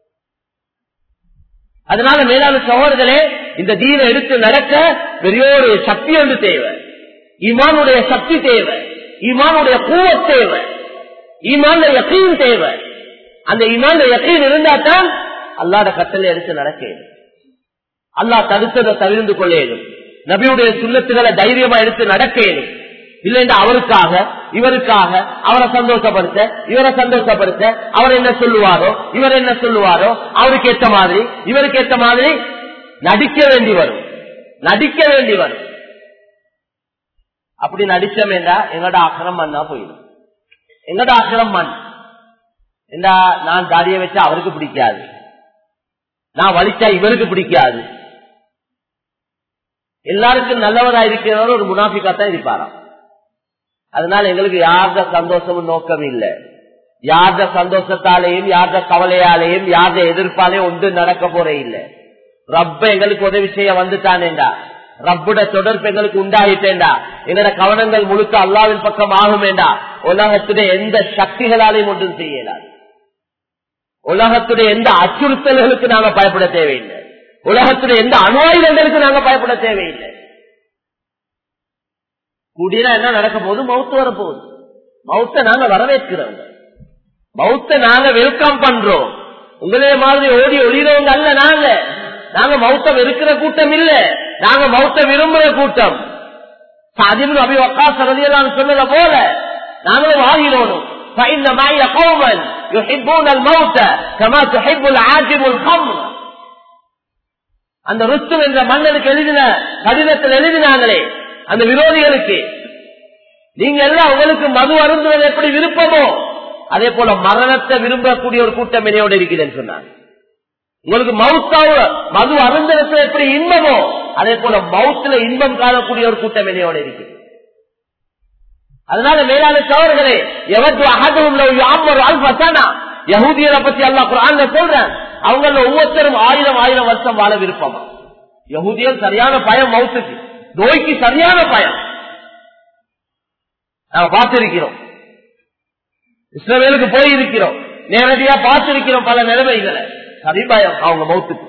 அதனால மேலான சகோதரர்களே இந்த தீனை எடுத்து நடக்க பெரிய ஒரு சக்தி ஒன்று தேவை ஈமானுடைய சக்தி தேவை ஈமானுடைய கூவத் தேவை ஈமான யக்கீன் தேவை அந்த ஈமான யக்கீன் இருந்தா தான் அல்லாத கட்டளை எடுத்து நடக்க இயலும். அல்லாஹ் தடுத்ததை தவிர்ந்து கொள்ள இயலும் நபியுடைய சுண்ணத்துகளை தைரியமா எடுத்து நடக்க இயலும் இல்லைன்னா அவருக்காக இவருக்காக அவரை சந்தோஷப்படுத்த இவரை சந்தோஷப்படுத்த அவர் என்ன சொல்லுவாரோ இவர் என்ன சொல்லுவாரோ அவருக்கு ஏத்த மாதிரி இவருக்கு ஏத்த மாதிரி நடிக்க வேண்டி வரும் நடிக்க வேண்டி வரும் அப்படி நடிச்சமேண்டா எங்கட அக்கறம் மண்ணா போயிடும் எங்கட அக்கறம் மண் ஏண்டா நான் தாடியை வச்சா அவருக்கு பிடிக்காது நான் வலிச்சா இவருக்கு பிடிக்காது எல்லாருக்கும் நல்லவரா இருக்கிறவர் ஒரு முனாஃபிக்காத்தான் இருப்பாராம் அதனால எங்களுக்கு யார்த சந்தோஷமும் நோக்கம் இல்லை யார்த சந்தோஷத்தாலேயும் யார்த கவலையாலேயும் யார்த எதிர்ப்பாலேயும் ஒன்று நடக்க போறே இல்லை ரப்ப எங்களுக்கு உதவி செய்ய வந்துட்டானேண்டா ரப்புட தொடர்பு எங்களுக்கு உண்டாயிட்டேண்டா எங்களோட கவனங்கள் முழுக்க அல்லாவின் பக்கம் ஆகுமேண்டா உலகத்துடைய எந்த சக்திகளாலையும் ஒன்றும் செய்யலாது உலகத்துடைய எந்த அச்சுறுத்தல்களுக்கு நாங்க பயப்பட தேவையில்லை உலகத்துடைய எந்த அணுவாயுதங்களுக்கு நாங்க பயப்பட தேவையில்லை கூடினா என்ன நடக்க போகுது மவுத்து வரப்போகுது மவுத்த நாங்க வரவேற்கிறோம் மவுத்த நாங்க வெல்கம் பண்றோம் உங்களே மாதிரி ஓடி ஒளிறவங்க அல்ல நாங்க நாங்க மௌத்த வெறுக்கிற கூட்டம் இல்ல நாங்க மௌத்த விரும்புற கூட்டம் சாதிபு அபி வக்கா சரதியெல்லாம் சொன்னதை போல நாங்களும் ஆகினோனும் فإن معي قوما يحبون الموت كما تحب العاجب الخمر அந்த ருத்து என்ற மன்னனுக்கு எழுதின கடிதத்தில் எழுதினாங்களே அந்த விரோதிகளுக்கு நீங்க எல்லாம் உங்களுக்கு மது அருந்துவது எப்படி விருப்பமோ அதே போல மரணத்தை விரும்பக்கூடிய ஒரு கூட்டம் என்னையோட இருக்கிறேன்னு சொன்னாங்க உங்களுக்கு மவுத்தாவ மது அருந்தரத்துல எப்படி இன்பமோ அதே போல மவுத்துல இன்பம் காணக்கூடிய ஒரு கூட்டம் என்னையோட இருக்குது அதனால மேலான சோழர்களே எவற்று அகதும் யகுதியரை பத்தி அல்லா குரான் சொல்றேன் அவங்கள ஒவ்வொருத்தரும் ஆயிரம் ஆயிரம் வருஷம் வாழ விருப்பமா யகுதியர் சரியான பயம் மவுத்துக்கு நோய்க்கு சரியான பயம் நாம பார்த்திருக்கிறோம் இஸ்ரவேலுக்கு போயிருக்கிறோம் நேரடியா பார்த்திருக்கிறோம் பல நிலைமைகளை சரி பயம் அவங்க மௌத்துக்கு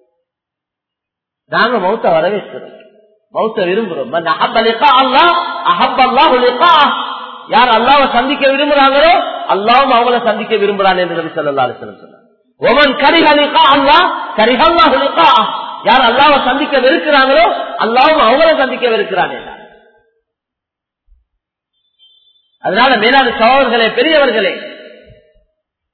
நாங்க மௌத்த வரவேற்கிறோம் மௌத்த விரும்புறோம் மன் அஹப்ப லிகா அல்லாஹ் அஹப்ப அல்லாஹு லிகாஅஹ். யார் அல்லாஹ்வை சந்திக்க விரும்புறாங்களோ அல்லாஹ்வும் அவங்கள சந்திக்க விரும்புறான் என்று நபி ஸல்லல்லாஹு அலைஹி வஸல்லம் சொன்னார் ஒமன் கரிஹ லிகா அல்லாஹ் கரிஹ அல்லாஹு லிகாஅஹ். யார் அல்லாஹ்வை சந்திக்க வெறுக்கிறாங்களோ அல்லாஹ்வும் அவங்கள சந்திக்க வெறுக்கிறான் என்றார் அதனால மேலான சகோதரர்களே பெரியவர்களே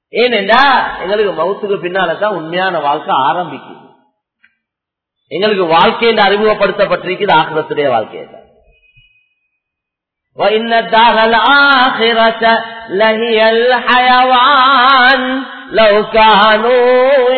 ஏனென்றா எங்களுக்கு மௌத்துக்கு பின்னால்தான் உண்மையான வாழ்க்கை ஆரம்பிக்குது எங்களுக்கு வாழ்க்கையில் அறிமுகப்படுத்தப்பட்டிருக்கிறது ஆக்கிரத்துடைய வாழ்க்கையை தான் وإن الدار الآخرة لهي الحيوان لو كانوا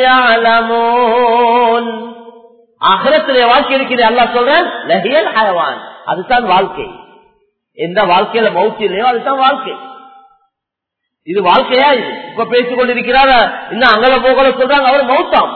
يعلمون ஆகிரத்திலே வாழ்க்கை இருக்கிறது அல்லா சொல்றேன் லஹியல் ஹயவான் அதுதான் வாழ்க்கை எந்த வாழ்க்கையில மௌத்தி இல்லையோ அதுதான் வாழ்க்கை இது வாழ்க்கையா இது இப்ப பேசிக் கொண்டிருக்கிறார இன்னும் அங்கல போகல சொல்றாங்க அவர் மௌத்தாம்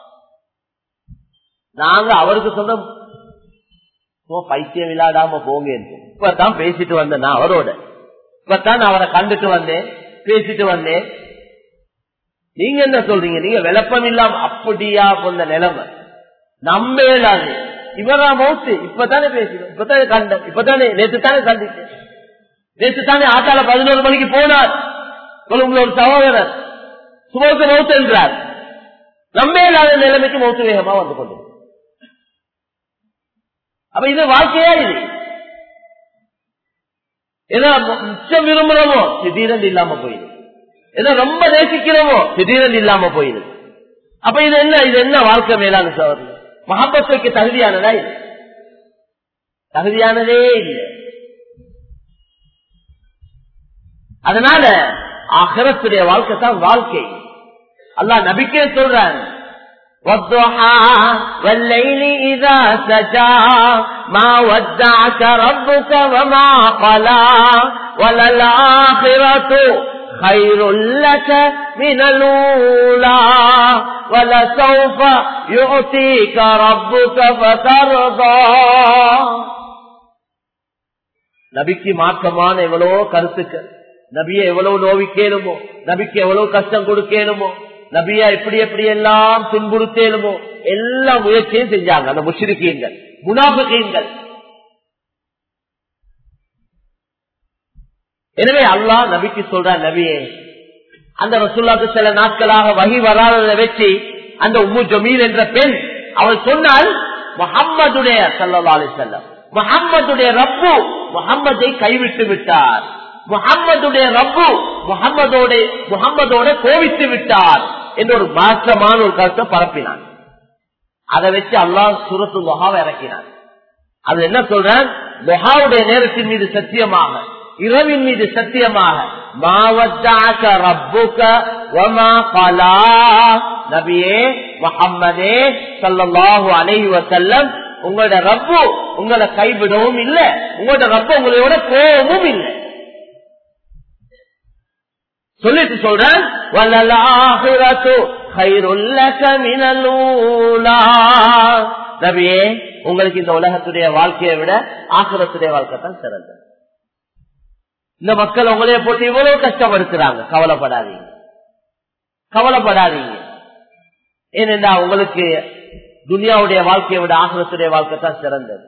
நாங்க அவருக்கு சொல்றோம் பைத்தியம் இல்லாடாம போங்க இப்பதான் பேசிட்டு வந்தேன் நான் அவரோட இப்பதான் நான் அவரை கண்டுட்டு வந்தேன் பேசிட்டு வந்தேன் நீங்க என்ன சொல்றீங்க நீங்க விளப்பம் இல்லாம அப்படியா கொண்ட நிலைமை நம்பேலாது இவரா மௌத்து இப்பதானே பேசுறோம் இப்பதானே கண்ட இப்பதானே நேற்று தானே கண்டிச்சேன் நேற்று தானே ஆட்டால பதினோரு மணிக்கு போனார் உங்களோட ஒரு சகோதரர் சுமத்து மௌத்து என்றார் நம்பேலாத நிலைமைக்கு மௌத்து வேகமா வந்து கொண்டு அப்ப இது வாழ்க்கையா இது ஏதோ மிச்சம் விரும்புறோமோ திடீரென்று இல்லாம போயிடுது ஏதோ ரொம்ப நேசிக்கிறோமோ திடீரென்று இல்லாம போயிடுது அப்ப இது என்ன இது என்ன வாழ்க்கை மேலான சோதனை மகாபத்துக்கு தகுதியானதா இது தகுதியானதே இல்லை அதனால அகரத்துடைய வாழ்க்கை தான் வாழ்க்கை அல்லா நபிக்கே சொல்றான் والضحى والليل إذا سجى ما ودعك ربك وما قلى وللآخرة خير لك من الأولى ولسوف يعطيك ربك فترضى நபிக்கு மாற்றமான எவ்வளவோ கருத்துக்கள் நபியை எவ்வளவு நோவிக்கேனுமோ நபிக்கு எவ்வளவு கஷ்டம் கொடுக்கணுமோ நபியா எப்படி எப்படி எல்லாம் துன்புறுத்தேனுமோ எல்லா முயற்சியும் செஞ்சாங்க அந்த முஷிரிக்கீங்கள் முனாபுகீங்கள் எனவே அல்லாஹ் நபிக்கு சொல்ற நபியே அந்த ரசுல்லாக்கு சில நாட்களாக வகி வராததை வச்சு அந்த உம்மு ஜமீல் என்ற பெண் அவள் சொன்னால் முகம்மதுடைய சல்லா அலி செல்லம் முகம்மதுடைய ரப்பு முகம்மதை கைவிட்டு விட்டார் முகம்மதுடைய ரப்பு முகம்மதோட முகம்மதோட கோவித்து விட்டார் என்ற ஒரு மாற்றமான ஒரு கருத்தை பரப்பினான் அதை வச்சு அல்லாஹ் சுரத்து மொஹாவை இறக்கினான் அது என்ன சொல்றேன் மொஹாவுடைய நேரத்தின் மீது சத்தியமாக இரவின் மீது சத்தியமாக மாவத்தாக்க ரப்புக வமா கலா நபியே முகம்மதே சல்லல்லாஹு அலைஹி வஸல்லம் உங்களோட ரப்பு உங்களை கைவிடவும் இல்லை உங்களோட ரப்பு உங்களோட கோபமும் இல்லை சொல்லிட்டு சொல்றேன் நபியே உங்களுக்கு இந்த உலகத்துடைய வாழ்க்கையை விட ஆசுரத்துடைய வாழ்க்கை தான் சிறந்தது இந்த மக்கள் உங்களைய போட்டு இவ்வளவு கஷ்டப்படுத்துறாங்க கவலைப்படாதீங்க கவலைப்படாதீங்க ஏனென்றா உங்களுக்கு துனியாவுடைய வாழ்க்கையை விட ஆசுரத்துடைய வாழ்க்கை தான் சிறந்தது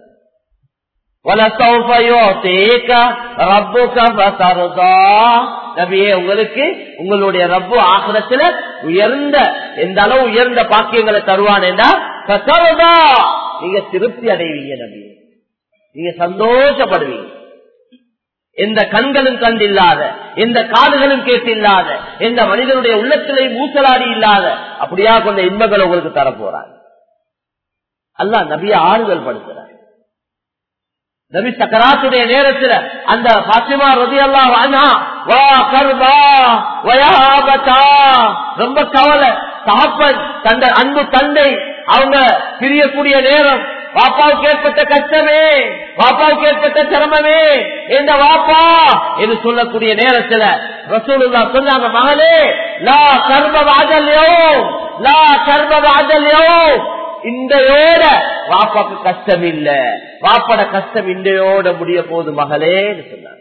நபியே உங்களுக்கு உங்களுடைய ரப்பு ஆசிரத்துல உயர்ந்த எந்த அளவு உயர்ந்த பாக்கியங்களை தருவான் என்றா நீங்க திருப்தி அடைவீங்க நபியே நீங்க சந்தோஷப்படுவீங்க எந்த கண்களும் கண்டில்லாத எந்த காதுகளும் கேட்டில்லாத எந்த மனிதனுடைய உள்ளத்திலே மூச்சலாடி இல்லாத அப்படியா கொண்ட இன்பங்களை உங்களுக்கு தரப்போறாங்க அல்ல நபிய ஆறுதல் படுத்துறாங்க நபி சக்கராத்துடைய நேரத்தில் அந்த பாத்திமா ரதி அல்லா வா கர்பா வயாபதா ரொம்ப கவலை தகப்பன் தந்த அன்பு தந்தை அவங்க பிரியக்கூடிய நேரம் வாப்பாவுக்கு ஏற்பட்ட கஷ்டமே வாப்பாவுக்கு ஏற்பட்ட சிரமமே இந்த வாப்பா என்று சொல்லக்கூடிய நேரத்தில் ரசூலுல்லா சொன்னாங்க மகளே லா கர்ம வாஜல்யோ லா கர்ம வாஜல்யோ இந்தையோட வாப்பாக்கு கஷ்டம் இல்ல வாப்பட கஷ்டம் இந்தையோட முடிய போது மகளேன்னு சொன்னாங்க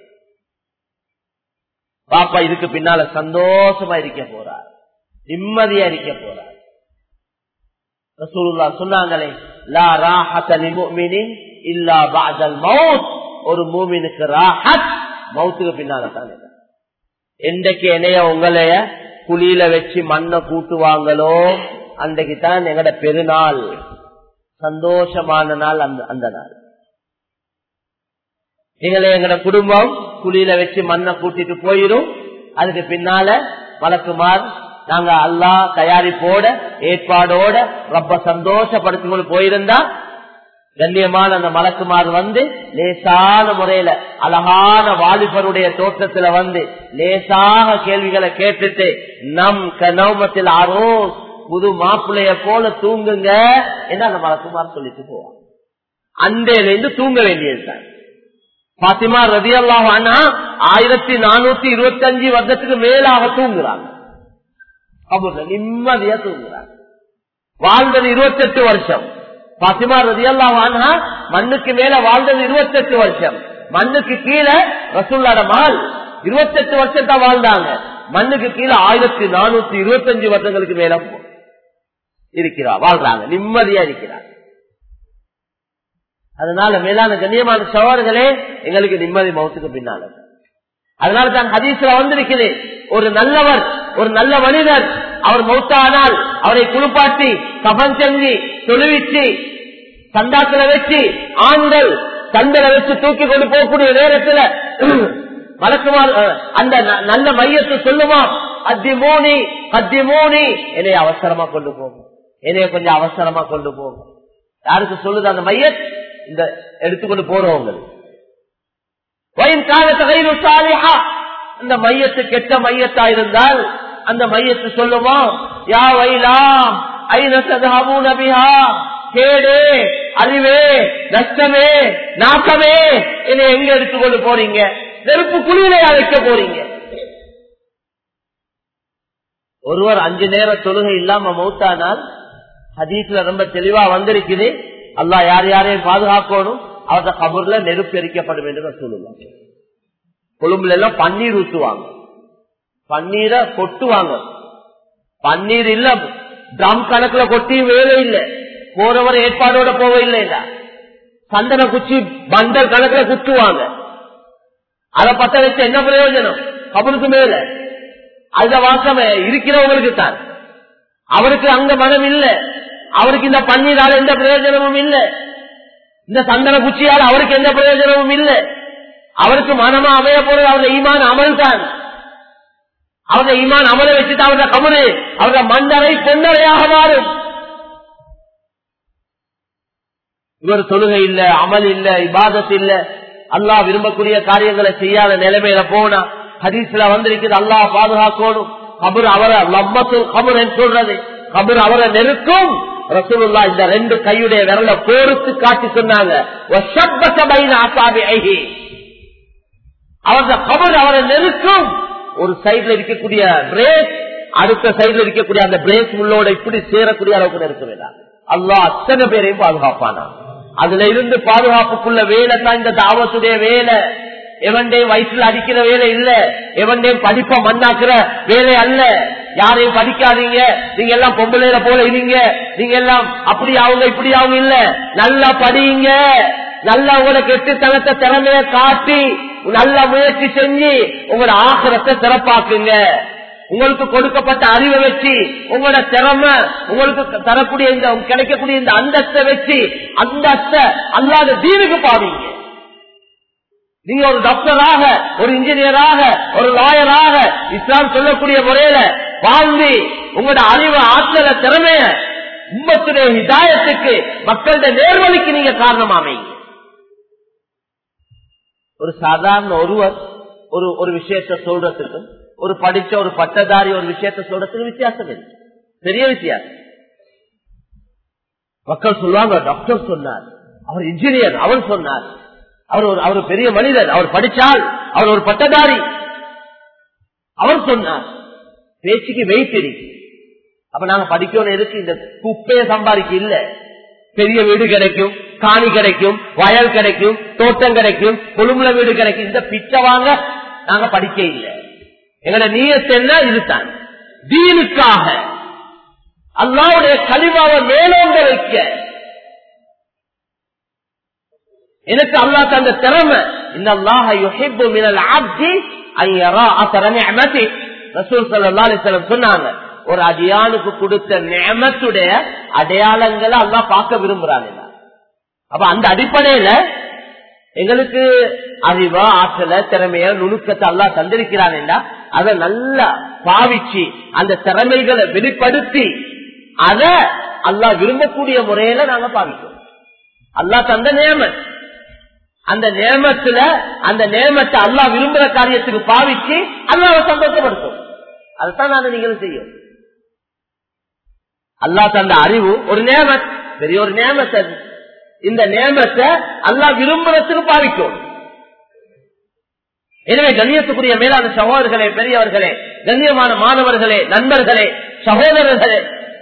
பாப்பா இதுக்கு பின்னால சந்தோஷமா இருக்க போறார் நிம்மதியா இருக்க போறார் ரசூலுல்லா சொன்னாங்களே லா ராஹத லிமுமினின் இல்லா பஅதல் மௌத் ஒரு மூமினுக்கு ராஹத் மௌத்துக்கு பின்னால தான் என்றைக்கு என்னைய உங்களைய குழியில வச்சு மண்ணை கூட்டுவாங்களோ அன்றைக்கு தான் எங்கட பெருநாள் சந்தோஷமான நாள் அந்த அந்த நாள் எங்களை எங்கட குடும்பம் குழியில வச்சு மண்ணை கூட்டிட்டு போயிரும் அதுக்கு பின்னால மலக்குமார் நாங்க அல்லா தயாரிப்போட ஏற்பாடோட ரொம்ப சந்தோஷப்படுத்திக் கொண்டு போயிருந்தா கண்ணியமான அந்த மலக்குமார் வந்து லேசான முறையில அழகான வாலிபருடைய தோற்றத்துல வந்து லேசாக கேள்விகளை கேட்டுட்டு நம் கனௌமத்தில் ஆரோ புது மாப்பிள்ளைய போல தூங்குங்க என்று அந்த மலக்குமார் சொல்லிட்டு போவாங்க அண்டையில இருந்து தூங்க வேண்டியதுதான் பாத்திமா ரதி அல்லாஹ் ஆயிரத்தி நானூத்தி இருபத்தி அஞ்சு வருடத்துக்கு மேலாக தூங்குறாங்க கபூர்ல நிம்மதியா தூங்குறாங்க வாழ்ந்தது இருபத்தி எட்டு வருஷம் பாத்திமா ரதி அல்லாஹ் மண்ணுக்கு மேல வாழ்ந்தது இருபத்தி எட்டு வருஷம் மண்ணுக்கு கீழே ரசூல்லாட மகள் இருபத்தி எட்டு வருஷத்தா வாழ்ந்தாங்க மண்ணுக்கு கீழே ஆயிரத்தி நானூத்தி இருபத்தி அஞ்சு வருஷங்களுக்கு மேல இருக்கிறா வாழ்றாங்க நிம்மதியா இருக்கிறாங்க அதனால மேலான கண்ணியமான சோழர்களே எங்களுக்கு நிம்மதி மௌத்துக்கு பின்னால அதனால தான் ஹதீஸ்ல வந்திருக்குது ஒரு நல்லவர் ஒரு நல்ல மனிதர் அவர் மௌத்தானால் அவரை குளிப்பாட்டி கபன் செஞ்சு தொழுவிச்சு சந்தாத்துல வச்சு ஆண்கள் சந்தல வச்சு தூக்கி கொண்டு போகக்கூடிய நேரத்துல மலக்குமார் அந்த நல்ல மையத்தை சொல்லுமா அத்திமோனி அத்திமோனி என்னை அவசரமா கொண்டு போகும் என்னைய கொஞ்சம் அவசரமா கொண்டு போகும் யாருக்கு சொல்லுது அந்த மையத் இந்த எடுத்துக்கொண்டு போறவங்க அந்த மையத்து கெட்ட மையத்தா இருந்தால் அந்த மையத்து சொல்லுமா யா வைலா ஐன சதாபு நபிஹா கேடு அறிவே நஷ்டமே நாக்கமே என்னை எங்க எடுத்துக்கொண்டு போறீங்க நெருப்பு குழியிலே அழைக்க போறீங்க ஒருவர் அஞ்சு நேர தொழுகை இல்லாம மௌத்தானால் ஹதீஸ்ல ரொம்ப தெளிவா வந்திருக்குது அல்லா யார் யாரையும் பாதுகாக்கணும் அவரது கபூர்ல நெருப்பு எரிக்கப்படும் என்று சொல்லுவாங்க கொழும்புல எல்லாம் பன்னீர் ஊற்றுவாங்க பன்னீரை கொட்டுவாங்க பன்னீர் இல்ல ட்ரம் கணக்குல கொட்டியும் வேலை இல்ல போறவர் ஏற்பாடோட போக இல்லையா சந்தன குச்சி பண்டல் கணக்குல குத்துவாங்க அதை பத்த வச்சு என்ன பிரயோஜனம் கபருக்கு மேல அந்த வாசம் இருக்கிறவங்களுக்கு தான் அவருக்கு அங்க மனம் இல்ல அவருக்கு இந்த பன்னீரால எந்த பிரயோஜனமும் இல்ல இந்த சந்தன குச்சியால் அவருக்கு எந்த பிரயோஜனமும் இல்ல அவருக்கு மனமா அமைய போறது அவருடைய ஈமான் அமல் தான் அவருடைய ஈமான் அமலை வச்சுட்டு அவருடைய கமுரு அவருடைய மண்டரை பொன்னரையாக மாறும் இவர் தொழுகை இல்ல அமல் இல்ல இபாதத் இல்ல அல்லா விரும்பக்கூடிய காரியங்களை செய்யாத நிலைமையில போனா ஹதீஸ்ல வந்திருக்குது அல்லாஹ் பாதுகாக்கணும் கபர் அவரை லம்மத்துல் கபர் என்று சொல்றது கபர் அவரை நெருக்கும் ரசூலுல்லா இந்த ரெண்டு கையுடைய விரல போருக்கு காட்டி சொன்னாங்க அவரது கபர் அவரை நெருக்கும் ஒரு சைட்ல இருக்கக்கூடிய பிரேக் அடுத்த சைட்ல இருக்கக்கூடிய அந்த பிரேக் உள்ளோட இப்படி சேரக்கூடிய அளவுக்கு நெருக்க வேண்டாம் அல்லா அத்தனை பேரையும் பாதுகாப்பானா அதுல இருந்து பாதுகாப்புக்குள்ள வேலை தான் இந்த தாவத்துடைய வேலை எவன்டே வயசுல அடிக்கிற வேலை இல்ல எவன்டே படிப்ப மண்ணாக்குற வேலை அல்ல யாரையும் படிக்காதீங்க நீங்க எல்லாம் பொம்பளையில போல இருங்க நீங்க எல்லாம் அப்படி அவங்க இப்படி அவங்க இல்ல நல்லா படியுங்க நல்லா உங்களோட கெட்டுத்தனத்தை திறமைய காட்டி நல்ல முயற்சி செஞ்சு உங்களோட ஆசிரத்தை சிறப்பாக்குங்க உங்களுக்கு கொடுக்கப்பட்ட அறிவை வச்சு உங்களோட திறமை உங்களுக்கு தரக்கூடிய இந்த கிடைக்கக்கூடிய இந்த அந்தஸ்தை வச்சு அந்தஸ்த அல்லாத தீனுக்கு பாவீங்க நீங்க ஒரு டாக்டராக ஒரு இன்ஜினியராக ஒரு லாயராக இஸ்லாம் சொல்லக்கூடிய முறையில வாழ்ந்து உங்களோட அறிவு ஆற்றல திறமைய உம்மத்துடைய ஹிதாயத்துக்கு மக்களுடைய நேர்வழிக்கு நீங்க காரணமாமீங்க ஒரு சாதாரண ஒருவர் ஒரு ஒரு விஷயத்த சொல்றதுக்கும் ஒரு படிச்ச ஒரு பட்டதாரி ஒரு விஷயத்த சொல்றதுக்கு வித்தியாசம் இல்லை பெரிய வித்தியாசம் மக்கள் சொல்லுவாங்க டாக்டர் சொன்னார் அவர் இன்ஜினியர் அவர் சொன்னார் அவர் ஒரு அவர் பெரிய மனிதர் அவர் படிச்சால் அவர் ஒரு பட்டதாரி அவர் சொன்னார் பேச்சுக்கு வெயிட் இருக்கு அப்ப நாங்க படிக்கணும் எதுக்கு இந்த குப்பையை சம்பாதிக்க இல்ல பெரிய வீடு கிடைக்கும் காணி கிடைக்கும் வயல் கிடைக்கும் தோட்டம் கிடைக்கும் கொழும்புல வீடு கிடைக்கும் இந்த பிச்சை வாங்க நாங்க படிக்க இல்லை எங்களோட நீயத்தென்ன இதுதான் தீனுக்காக அல்லாவுடைய கழிவாவை மேலோங்க வைக்க எனக்கு அல்லா தந்த திறமை இந்த அல்லாஹ் யுஹிப்பு மினல் அப்தி ஐயரா அத்தர நிஅமதி ரசூல் ஸல்லல்லாஹு அலைஹி வஸல்லம் சொன்னாங்க ஒரு அடியானுக்கு கொடுத்த நியமத்துடைய அடையாளங்களை அல்லாஹ் பார்க்க விரும்புறாங்க அப்ப அந்த அடிப்படையில எங்களுக்கு அறிவா ஆற்றல திறமைய நுணுக்கத்தை அல்லா தந்திருக்கிறான் அதை நல்லா பாவிச்சு அந்த திறமைகளை வெளிப்படுத்தி அத அல்லாஹ் விரும்பக்கூடிய முறையில நாங்க பாவிக்கிறோம் அல்லாஹ் தந்த நேமன் அந்த நேமத்துல அந்த நேமத்தை அல்லாஹ் விரும்புற காரியத்துக்கு பாவிச்சு அல்லாஹ் சந்தோஷப்படுத்தும் அதுதான் நாங்க நீங்களும் செய்யும் அல்லாஹ் தந்த அறிவு ஒரு நேமத் பெரிய ஒரு நேமத்தை அது. இந்த நேமத்தை அல்லாஹ் விரும்புறதுக்கு பாவிக்கும் எனவே கண்ணியத்துக்குரிய மேலான சகோதரர்களே பெரியவர்களே கண்ணியமான மாணவர்களே நண்பர்களே சகோதரர்களே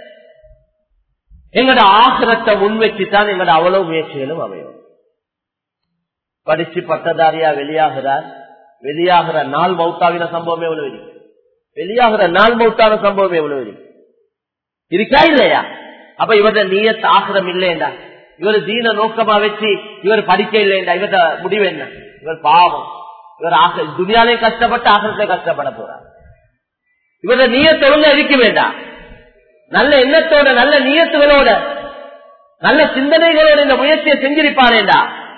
எங்கட ஆசிரத்தை முன்வச்சுதான் எங்கட அவ்வளவு முயற்சிகளும் அமையும் படிச்சு பட்டதாரியா வெளியாகிறார் வெளியாகிற நாள் மௌத்தாவின சம்பவமே எவ்வளவு இருக்கு வெளியாகிற நாள் மௌத்தான சம்பவமே எவ்வளவு இருக்கு இருக்கா இல்லையா அப்ப இவர நீயத் ஆசிரம் இல்லையண்டா இவர் தீன நோக்கமா வச்சு இவர் படிக்க இல்லையண்டா இவர முடிவு என்ன இவர் பாவம் இவர் ஆசை துணியாலே கஷ்டப்பட்டு ஆசிரத்தை கஷ்டப்பட போறார் இவர நீயத்தொழுங்க இருக்க வேண்டாம் நல்ல எண்ணத்தோட நல்ல நீயத்துகளோட நல்ல சிந்தனைகளோட இந்த முயற்சியை செஞ்சிருப்பாரேண்டா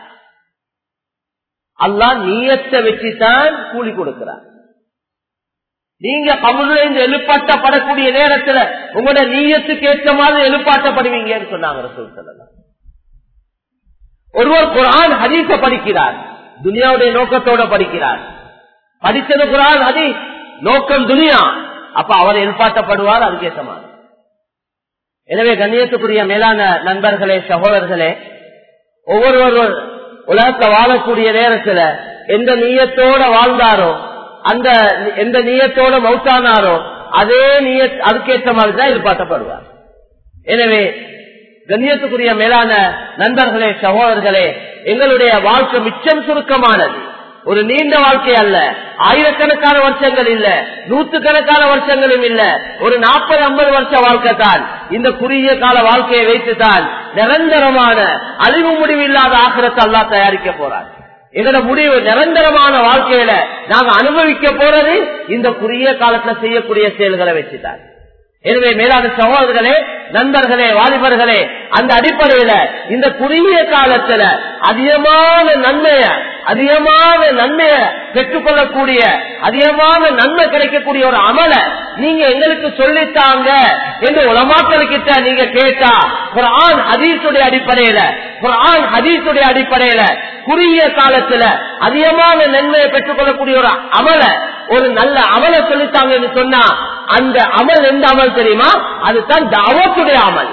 அல்லாஹ் நீயத்தை வச்சுதான் கூலி கொடுக்கிறார் நீங்க கமுதிலிருந்து எழுப்பாட்டப்படக்கூடிய நேரத்துல உங்களோட நீயத்துக்கு ஏற்ற மாதிரி எழுப்பாட்டப்படுவீங்கன்னு சொன்னாங்க ரசூல் ஸல்லல்லாஹு ஒருவர் குரான் ஹதீஸ படிக்கிறார் துனியாவுடைய நோக்கத்தோட படிக்கிறார் படிச்சது குரான் ஹதீஸ் நோக்கம் துனியா அப்ப அவர் எழுப்பாட்டப்படுவார் அதுக்கேற்ற மாதிரி எனவே கண்ணியத்துக்குரிய மேலான நண்பர்களே சகோதரர்களே ஒவ்வொருவர் உலகத்தை வாழக்கூடிய நேரத்துல எந்த நீயத்தோட வாழ்ந்தாரோ அந்த எந்த நீயத்தோட மௌத்தானாரோ அதே நீய அதுக்கேற்ற மாதிரி தான் எதிர்பார்க்கப்படுவார் எனவே கண்ணியத்துக்குரிய மேலான நண்பர்களே சகோதரர்களே எங்களுடைய வாழ்க்கை மிச்சம் சுருக்கமானது ஒரு நீண்ட வாழ்க்கை அல்ல ஆயிரக்கணக்கான வருஷங்கள் இல்ல நூத்துக்கணக்கான வருஷங்களும் இல்ல ஒரு நாற்பது ஐம்பது வருஷ வாழ்க்கை தான் இந்த குறுகிய கால வாழ்க்கையை வைத்துதான் நிரந்தரமான அழிவு முடிவு இல்லாத ஆக்கிரத்தை அல்லா தயாரிக்க போறார் எங்களோட முடிவு நிரந்தரமான வாழ்க்கையில நாங்க அனுபவிக்க போறது இந்த குறுகிய காலத்துல செய்யக்கூடிய செயல்களை வச்சுதான் எனவே மேலான சகோதரர்களே நண்பர்களே வாலிபர்களே அந்த அடிப்படையில இந்த குறுகிய காலத்துல அதிகமான நன்மைய அதிகமான நன்மைய பெற்றுக்கொள்ளக்கூடிய அதிகமான நன்மை கிடைக்கக்கூடிய ஒரு அமல நீங்க எங்களுக்கு சொல்லித்தாங்க என்று உலமாக்களுக்கிட்ட நீங்க கேட்டா குரான் ஹதீஸுடைய அடிப்படையில குரான் ஹதீஸுடைய அடிப்படையில குறுகிய காலத்துல அதிகமான நன்மையை பெற்றுக்கொள்ளக்கூடிய ஒரு அமல ஒரு நல்ல அமல சொல்லித்தாங்கன்னு சொன்னா அந்த அமல் எந்த அமல் தெரியுமா அதுதான் தாவத்துடைய அமல்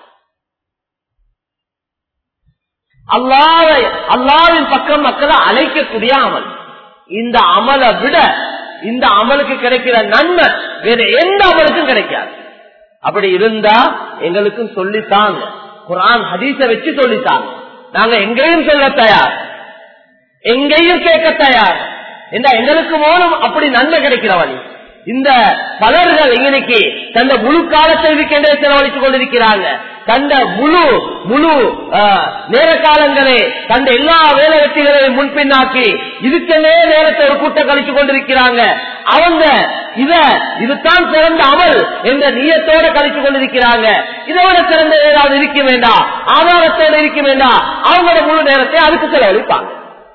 அல்லாத அல்லாவின் பக்கம் மக்களை அழைக்கக்கூடிய அமல் இந்த அமலை விட இந்த அமலுக்கு கிடைக்கிற நன்மை வேற எந்த அமலுக்கும் கிடைக்காது அப்படி இருந்தா எங்களுக்கும் சொல்லித்தாங்க குரான் ஹதீஸ வச்சு சொல்லித்தாங்க நாங்க எங்கேயும் சொல்ல தயார் எங்கேயும் கேட்க தயார் என்ன எங்களுக்கு மூலம் அப்படி நன்மை கிடைக்கிற வழி இந்த பலர்கள் இன்னைக்கு தந்த முழு காலத்தை இருக்கின்றே செலவழித்துக் கொண்டிருக்கிறாங்க கண்ட முழு முழு நேர காலங்களே கண்ட எல்லா வேலை வெற்றிகளையும் முன்பின்னாக்கி இதுக்கென்னே நேரத்தை ஒரு கூட்டம் கழிச்சு கொண்டிருக்கிறாங்க அவங்க இத இதுதான் சிறந்த அமல் என்ற நீயத்தோட கழிச்சு கொண்டிருக்கிறாங்க இதோட சிறந்த ஏதாவது இருக்க வேண்டாம் ஆதாரத்தோட இருக்க வேண்டாம் அவங்களோட முழு நேரத்தை அதுக்கு செலவழிப்பாங்க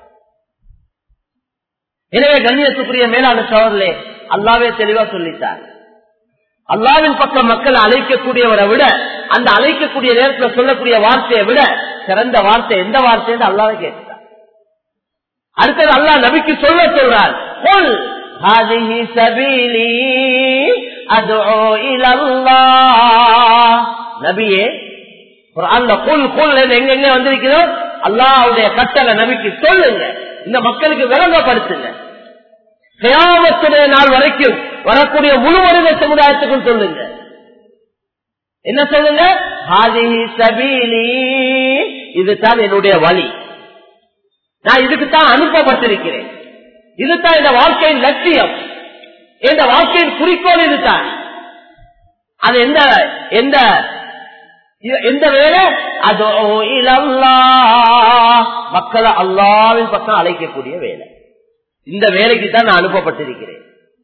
எனவே கண்ணியத்துக்குரிய மேலான சோழர்களே அல்லாவே தெளிவா சொல்லிட்டார் அல்லாவின் பக்கம் மக்கள் அழைக்கக்கூடியவரை விட அந்த அழைக்கக்கூடிய நேரத்தில் சொல்லக்கூடிய வார்த்தையை விட சிறந்த வார்த்தை எந்த வார்த்தை அல்லாத கேட்டார் அடுத்தது அல்லாஹ் நபிக்கு சொல்ல சொல்றார் கொல் هذه سبيلي أدعو إلى الله நபியே குர்ஆன்ல குல் குல் எங்க எங்க வந்திருக்கிறோம் அல்லாஹ்வுடைய கட்டளை நபிக்கு சொல்லுங்க இந்த மக்களுக்கு விளங்கப்படுத்துங்க கியாமத்துடைய நாள் வரைக்கும் வரக்கூடிய முழு மனித சமுதாயத்துக்கும் சொல்லுங்க என்ன சொல்லுங்க ஹாதிஹி சபீலி இதுதான் என்னுடைய வழி நான் இதுக்கு தான் அனுப்பப்பட்டிருக்கிறேன் இதுதான் இந்த வாழ்க்கையின் லட்சியம் இந்த வாழ்க்கையின் குறிக்கோள் இதுதான் அது எந்த எந்த எந்த வேலை அதோ இலல்லா மக்களை அல்லாவின் பக்கம் அழைக்கக்கூடிய வேலை இந்த வேலைக்கு தான் நான் அனுப்பப்பட்டிருக்கிறேன்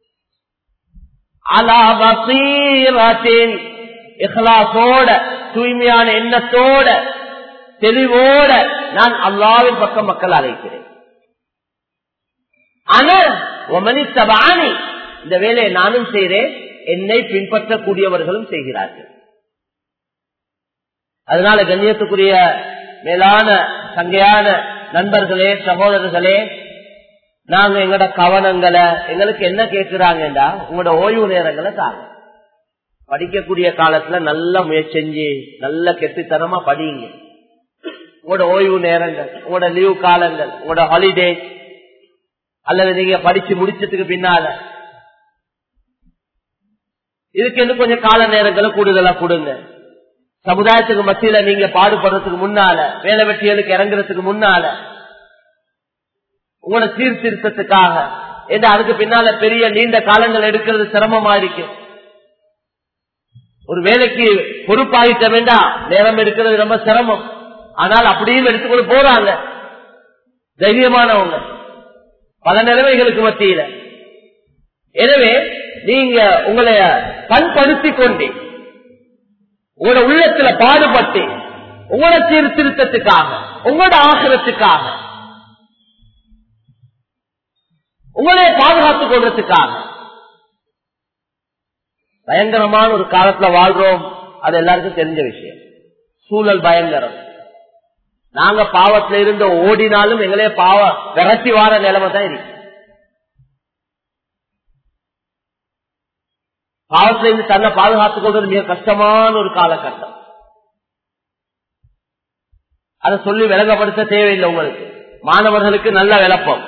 இஹ்லாசோட தூய்மையான எண்ணத்தோட தெளிவோட நான் அல்லாவின் பக்கம் மக்கள் அழைக்கிறேன் ஆனா இந்த வேலையை நானும் செய்கிறேன் என்னை பின்பற்றக்கூடியவர்களும் செய்கிறார்கள் அதனால கண்ணியத்துக்குரிய மேலான சங்கையான நண்பர்களே சகோதரர்களே நாங்க எங்களோட கவனங்களை எங்களுக்கு என்ன கேட்கிறாங்கடா உங்களோட ஓய்வு நேரங்களை தாங்க படிக்கக்கூடிய காலத்துல நல்ல முயற்சி செஞ்சு நல்ல கெட்டுத்தனமா படிங்க உங்களோட ஓய்வு நேரங்கள் உங்களோட லீவ் காலங்கள் உங்களோட ஹாலிடே அல்லது நீங்க படிச்சு முடிச்சதுக்கு பின்னால இதுக்கு இன்னும் கொஞ்சம் கால நேரங்களை கூடுதலா கொடுங்க சமுதாயத்துக்கு மத்தியில நீங்க பாடுபடுறதுக்கு முன்னால வேலை வெட்டிகளுக்கு இறங்குறதுக்கு முன்னால உங்களோட சீர்திருத்தத்துக்காக ஏன்னா அதுக்கு பின்னால பெரிய நீண்ட காலங்கள் எடுக்கிறது சிரமமா இருக்கு ஒரு வேலைக்கு பொறுப்பாகிட்ட வேண்டாம் நேரம் எடுக்கிறது ரொம்ப சிரமம் ஆனால் அப்படியும் எடுத்துக்கொண்டு போறாங்க தைரியமானவங்க பல நிலைமைகளுக்கு மத்தியில எனவே நீங்க உங்களை பண்படுத்தி கொண்டு உங்களோட உள்ளத்துல பாடுபட்டு உங்களோட சீர்திருத்தத்துக்காக உங்களோட ஆசிரத்துக்காக உங்களே பாதுகாத்துக் கொள்றதுக்காக பயங்கரமான ஒரு காலத்துல வாழ்றோம் அது எல்லாருக்கும் தெரிஞ்ச விஷயம் சூழல் பயங்கரம் நாங்க பாவத்துல இருந்து ஓடினாலும் எங்களே பாவ விரட்டி வார நிலைமை தான் இருக்கு பாவத்துல இருந்து தன்னை பாதுகாத்துக் கொள்வது மிக கஷ்டமான ஒரு காலகட்டம் அதை சொல்லி விளங்கப்படுத்த தேவையில்லை உங்களுக்கு மாணவர்களுக்கு நல்ல விளப்பம்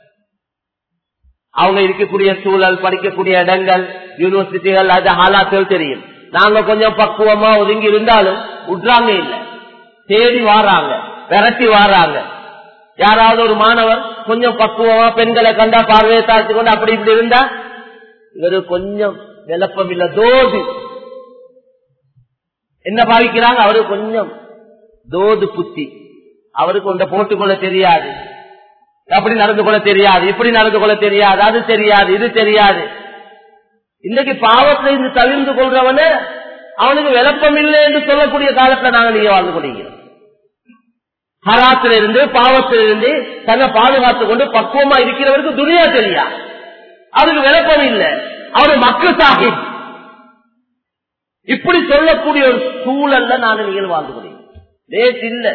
அவங்க இருக்கக்கூடிய சூழல் படிக்கக்கூடிய இடங்கள் யூனிவர்சிட்டிகள் அது ஹாலாக்கள் தெரியும் நாங்க கொஞ்சம் பக்குவமா ஒதுங்கி இருந்தாலும் விட்றாங்க இல்ல தேடி வாராங்க விரட்டி வாராங்க யாராவது ஒரு மாணவர் கொஞ்சம் பக்குவமா பெண்களை கண்டா பார்வையை தாழ்த்து கொண்டு அப்படி இப்படி இருந்தா இவரு கொஞ்சம் விளப்பம் இல்ல தோது என்ன பாவிக்கிறாங்க அவரு கொஞ்சம் தோது புத்தி அவருக்கு ஒன்றை போட்டுக்கொள்ள தெரியாது அப்படி நடந்து கொள்ள தெரியாது இப்படி நடந்து கொள்ள தெரியாது அது தெரியாது இது தெரியாது இன்னைக்கு பாவத்தை இருந்து தவிர்ந்து கொள்றவன அவனுக்கு விளப்பம் இல்லை என்று சொல்லக்கூடிய காலத்துல நாங்க நீங்க வாழ்ந்து கொண்டிருக்கிறோம் ஹராத்துல இருந்து பாவத்தில இருந்து தன்னை பாதுகாத்துக் கொண்டு பக்குவமா இருக்கிறவருக்கு துணியா தெரியா அவருக்கு விளப்பம் இல்லை அவரு மக்கள் சாகி இப்படி சொல்லக்கூடிய ஒரு சூழல்ல நான் நீங்கள் வாழ்ந்து கொண்டீங்க லேட் இல்லை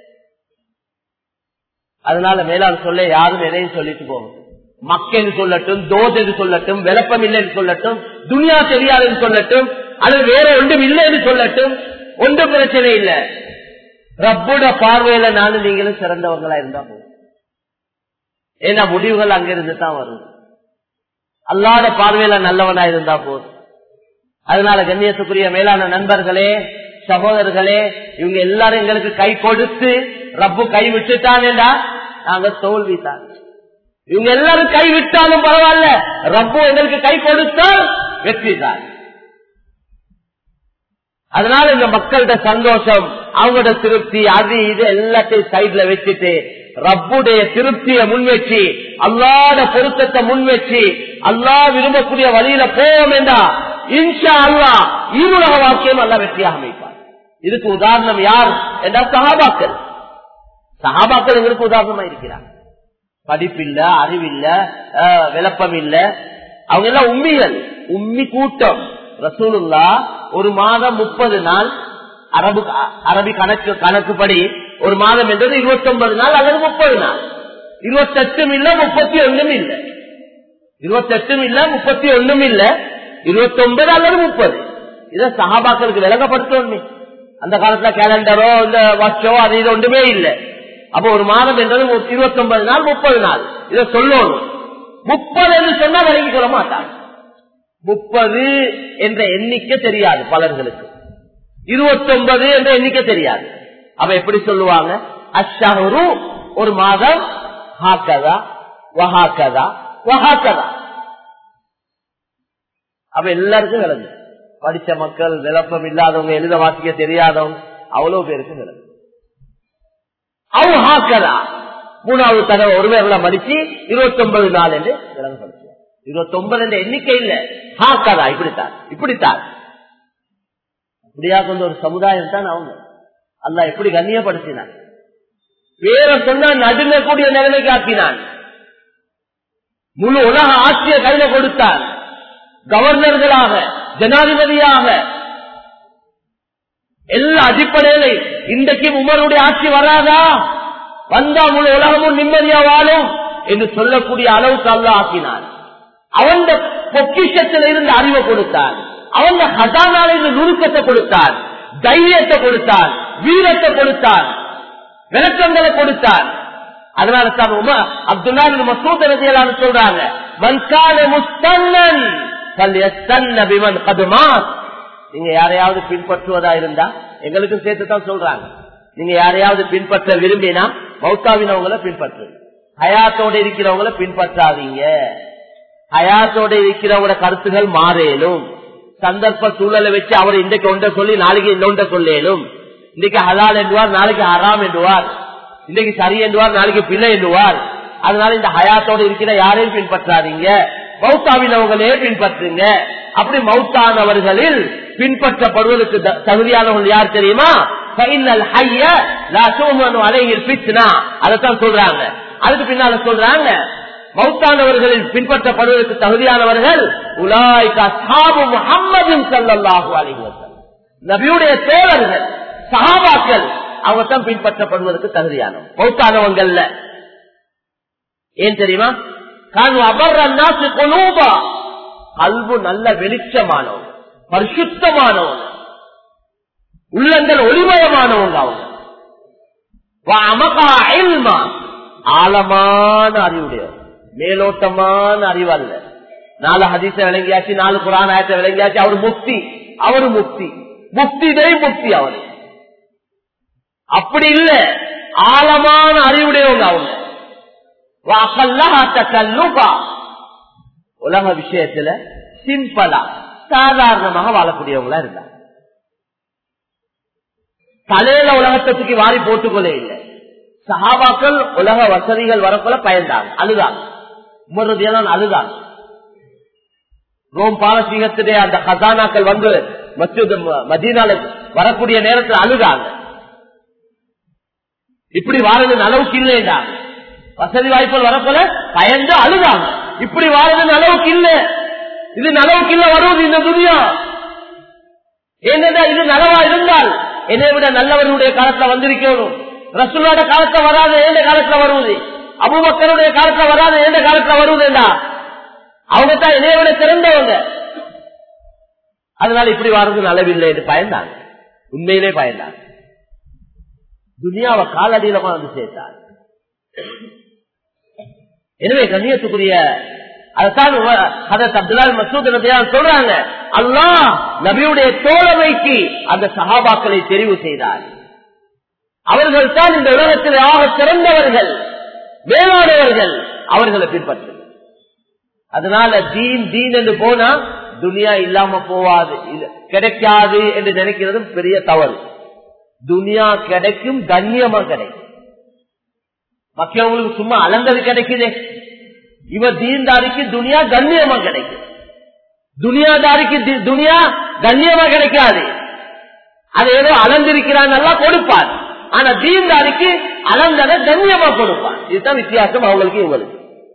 அதனால மேலாண் சொல்ல யாரும் எதையும் சொல்லிட்டு போகும் மக்கள் சொல்லட்டும் தோதென்று சொல்லட்டும் விளப்பம் இல்லைன்னு சொல்லட்டும் துனியா தெரியாதுன்னு சொல்லட்டும் அது வேற ஒன்றும் இல்லைன்னு சொல்லட்டும் ஒன்றும் பிரச்சனை இல்லை ரப்போட பார்வையில நானும் நீங்களும் சிறந்தவங்களா இருந்தா போதும் ஏன்னா முடிவுகள் அங்கிருந்து தான் வரும் அல்லாத பார்வையில நல்லவனா இருந்தா போதும் அதனால கண்ணியத்துக்குரிய மேலான நண்பர்களே சகோதரர்களே இவங்க எல்லாரும் எங்களுக்கு கை கொடுத்து ரப்பு கை விட்டுட்டானேடா நாங்க தோல்வி தான் இவங்க எல்லாரும் கை விட்டாலும் பரவாயில்ல ரப்பு எங்களுக்கு கை கொடுத்தால் வெற்றி தான் அதனால இந்த மக்கள்கிட்ட சந்தோஷம் அவங்களோட திருப்தி அது இது எல்லாத்தையும் சைட்ல வச்சுட்டு ரப்புடைய திருப்தியை முன்வச்சு அல்லாத பொருத்தத்தை முன்வச்சு அல்லா விரும்பக்கூடிய வழியில போவோம் என்றா இன்ஷா அல்லா ஈருலக வாக்கியம் அல்ல வெற்றியாக அமைப்பார் இதுக்கு உதாரணம் யார் என்றால் சகாபாக்கள் சகாபாக்கள் எங்களுக்கு உதாரணமா இருக்கிறார் படிப்பில்ல அறிவில்ல விளப்பம் இல்ல அவங்க எல்லாம் உண்மிகள் உம்மி கூட்டம் ரசூலுல்லா ஒரு மாதம் முப்பது நாள் அரபு அரபி கணக்கு கணக்குப்படி ஒரு மாதம் என்றது இருபத்தி ஒன்பது நாள் அல்லது முப்பது நாள் இருபத்தெட்டும் இல்ல முப்பத்தி ஒண்ணும் இல்ல இருபத்தெட்டும் இல்ல முப்பத்தி ஒண்ணும் இல்ல இருபத்தி ஒன்பது அல்லது முப்பது இத சகாபாக்களுக்கு விளங்கப்படுத்தணும் அந்த காலத்துல கேலண்டரோ இந்த வாட்சோ அது இது ஒன்றுமே இல்லை அப்ப ஒரு மாதம் என்றது இருபத்தி ஒன்பது நாள் முப்பது நாள் இத சொல்லணும் முப்பது என்று சொன்னா விளங்கி கொள்ள மாட்டாங்க முப்பது என்ற எண்ணிக்கை தெரியாது பலர்களுக்கு இருபத்தி ஒன்பது என்ற எண்ணிக்கை தெரியாது அவ எப்படி சொல்லுவாங்க அஷஹரு ஒரு மாதம் ஹாக்கதா வஹாக்கதா வஹாக்கதா அப்ப எல்லாருக்கும் விளங்கு படிச்ச மக்கள் விளப்பம் இல்லாதவங்க எழுத வாசிக்க தெரியாதவங்க அவ்வளவு பேருக்கு விளங்கு அவ ஹாக்கதா மூணாவது தடவை ஒரு பேர்ல மதிச்சு இருபத்தி ஒன்பது நாள் என்று விளங்கப்படுத்துவார் இருபத்தி ஒன்பது என்ற எண்ணிக்கை இல்ல ஹாக்கதா இப்படித்தான் இப்படித்தான் அப்படியா கொண்ட ஒரு சமுதாயம் தான் அவங்க அல்ல எப்படி கண்ணியப்படுத்தினான் வேற சொன்னா நடுங்கக்கூடிய நிலைமைக்கு ஆக்கினான் முழு உலக ஆட்சிய கையில கொடுத்தான் கவர்னர்களாக ஜனாதிபதியாக எல்லா அடிப்படையில இன்றைக்கு உமருடைய ஆட்சி வராதா வந்தா முழு உலகமும் நிம்மதியா வாழும் என்று சொல்லக்கூடிய அளவுக்கு அல்ல ஆக்கினார் அவன் பொக்கிஷத்தில் இருந்து அறிவை கொடுத்தான் அவன் ஹசானால இருந்து நுணுக்கத்தை கொடுத்தான் தைரியத்தை கொடுத்தான் வீரத்தை கொடுத்தான் விளக்கங்களை கொடுத்தான் அதனால தான் உமா அப்துல்லா மசூத் ரதியலான்னு சொல்றாங்க மன்கான முஸ்தன்னன் பிமன் கதுமாத் நீங்க யாரையாவது பின்பற்றுவதா இருந்தா எங்களுக்கு சேர்த்து தான் சொல்றாங்க நீங்க யாரையாவது பின்பற்ற விரும்பினா மௌத்தாவினவங்களை பின்பற்று ஹயாத்தோட இருக்கிறவங்களை பின்பற்றாதீங்க ஹயாத்தோட இருக்கிறவங்களோட கருத்துகள் மாறேலும் சந்தர்ப்ப சூழலை வச்சு அவர் இன்றைக்கு ஒன்றை சொல்லி நாளைக்கு இன்னொன்றை சொல்லேலும் இன்னைக்கு ஹலால் என்றுவார் நாளைக்கு ஹராம் என்றுவார் இன்னைக்கு சரி என்றுவார் நாளைக்கு பிள்ளை என்றுவார் அதனால இந்த ஹயாத்தோட இருக்கிற யாரையும் பின்பற்றாதீங்க மௌத்தாவினவங்களே பின்பற்றுங்க அப்படி மௌத்தானவர்களில் பின்பற்றப்படுவதற்கு தகுதியானவர்கள் யார் தெரியுமா அதைத்தான் சொல்றாங்க அதுக்கு பின்னால சொல்றாங்க மௌத்தானவர்களில் பின்பற்றப்படுவதற்கு தகுதியானவர்கள் முகம்மதின் சல்லாஹூ அலிவசன் நபியுடைய தோழர்கள் சகாபாக்கள் அவங்க தான் பின்பற்றப்படுவதற்கு தகுதியான மௌத்தானவங்கள்ல ஏன் தெரியுமா கல்வு நல்ல வெளிச்சமானவங்க பரிசுத்தமானவங்க உள்ளங்கள் ஒளிமயமானவங்க அவங்க ஆழமான அறிவுடையவர் மேலோட்டமான அறிவு அல்ல நாலு ஹதீச விளங்கியாச்சு நாலு குரான் ஆயத்தை விளங்கியாச்சு அவர் முக்தி அவரு முக்தி முக்திதே முக்தி அவரு அப்படி இல்ல ஆழமான அறிவுடையவங்க அவங்க உலக விஷயத்துல சிம்பிளா சாதாரணமாக வாழக்கூடியவங்களா இருந்தாங்க தலையில உலகத்துக்கு வாரி போட்டுக்கொள்ளே இல்லை சஹாபாக்கள் உலக வசதிகள் வரக்குள்ள பயந்தாங்க அழுதாங்க உமருதியெல்லாம் அழுதாங்க ரோம் பாரசீகத்துடைய அந்த கசானாக்கள் வந்து மசூத் மதீனால வரக்கூடிய நேரத்தில் அழுதாங்க இப்படி வாழது அளவுக்கு இல்லைண்டாங்க வசதி வாய்ப்புகள் வரப்போல பயந்து அழுதாங்க இப்படி வாழது அளவுக்கு இல்ல இது நலவுக்கு இல்ல வருவது இந்த துணியா ஏனென்றா இது நலவா இருந்தால் என்னை விட நல்லவர்களுடைய காலத்துல வந்திருக்கணும் ரசூலோட காலத்துல வராது ஏண்ட காலத்துல வருவது அபுபக்கருடைய காலத்துல வராது ஏண்ட காலத்துல வருவதுண்டா அவங்க தான் என்னைய விட சிறந்தவங்க அதனால இப்படி வர்றது நலவில்லை என்று பயந்தாங்க உண்மையிலே பயந்தாங்க துனியாவை காலடியிலமா வந்து சேர்த்தார் எனவே கண்ணியத்துக்குரிய அதைத்தான் அப்துல்லால் மசூத் சொல்றாங்க அல்லாஹ் நபியுடைய தோழமைக்கு அந்த சகாபாக்களை தெரிவு செய்தார் அவர்கள் தான் இந்த உலகத்தில் ஆக சிறந்தவர்கள் மேலானவர்கள் அவர்களை பின்பற்று அதனால தீன் தீன் என்று போனா துனியா இல்லாம போவாது கிடைக்காது என்று நினைக்கிறதும் பெரிய தவறு துனியா கிடைக்கும் கண்ணியமா கிடைக்கும் மக்களுக்கு சும்மா அலந்தது கிடைக்குதே இவ தீன்தாரிக்கு துனியா கண்ணியமா கிடைக்கும் துனியாதாரிக்கு துனியா கண்ணியமா கிடைக்காது அது ஏதோ அலந்திருக்கிறான் நல்லா கொடுப்பார் ஆனா தீன்தாரிக்கு அலந்தத கண்ணியமா கொடுப்பான் இதுதான் வித்தியாசம் அவங்களுக்கு இவங்களுக்கு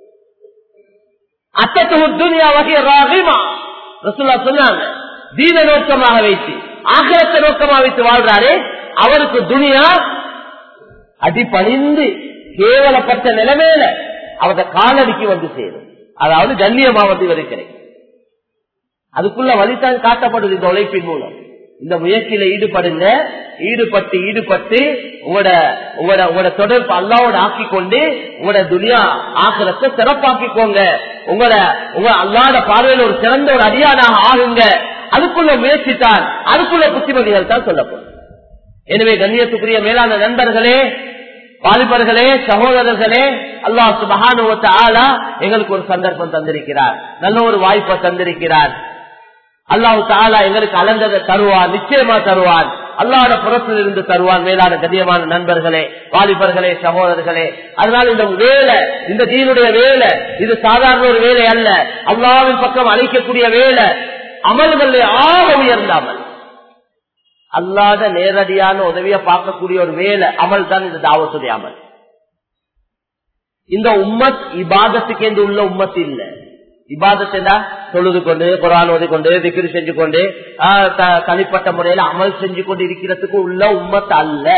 அத்தத்து துனியா வகை ராகிமா ரசுல்லா சொன்னாங்க தீன நோக்கமாக வைத்து ஆகலத்தை நோக்கமாக வைத்து வாழ்றாரு அவருக்கு துனியா அடிப்பணிந்து கேவலப்பட்ட நிலைமையில அவத காலடிக்கு வந்து சேரும் அதாவது கண்ணியமா வந்து இவரு கிடைக்கும் அதுக்குள்ள வழித்தான் காட்டப்படுது இந்த உழைப்பின் மூலம் இந்த முயற்சியில ஈடுபடுங்க ஈடுபட்டு ஈடுபட்டு உங்களோட உங்களோட உங்களோட தொடர்பு அல்லாவோட ஆக்கி கொண்டு உங்களோட துனியா ஆக்கிரத்தை சிறப்பாக்கிக்கோங்க உங்களோட உங்க அல்லாத பார்வையில் ஒரு சிறந்த ஒரு அடியானாக ஆகுங்க அதுக்குள்ள முயற்சித்தான் அதுக்குள்ள புத்திமதிகள் தான் சொல்லப்படும் எனவே கண்ணியத்துக்குரிய மேலான நண்பர்களே வாலிபர்களே சகோதரர்களே அல்லாஹ் சுபகானுவத்த ஆளா எங்களுக்கு ஒரு சந்தர்ப்பம் தந்திருக்கிறார் நல்ல ஒரு வாய்ப்பை தந்திருக்கிறார் அல்லாஹு தாலா எங்களுக்கு அலந்ததை தருவான் நிச்சயமா தருவான் அல்லாட புறத்தில் இருந்து தருவான் மேலான கதியமான நண்பர்களே வாலிபர்களே சகோதரர்களே அதனால இந்த வேலை இந்த தீனுடைய வேலை இது சாதாரண ஒரு வேலை அல்ல அல்லாவின் பக்கம் அழைக்கக்கூடிய வேலை அமல்கள் ஆக உயர்ந்த அமல் அல்லாத நேரடியான உதவியை பார்க்கக்கூடிய ஒரு வேலை அமல் தான் இந்த தாவத்துடைய அமல் இந்த உம்மத் இபாதத்துக்கு என்று உள்ள உம்மத் இல்ல இபாதத்தை தொழுது கொண்டு குரான் ஓதி கொண்டு திக்கிரி செஞ்சு கொண்டு ஆஹ், த- தனிப்பட்ட முறையில அமல் செஞ்சு கொண்டு இருக்கிறதுக்கு உள்ள உம்மத்து அல்ல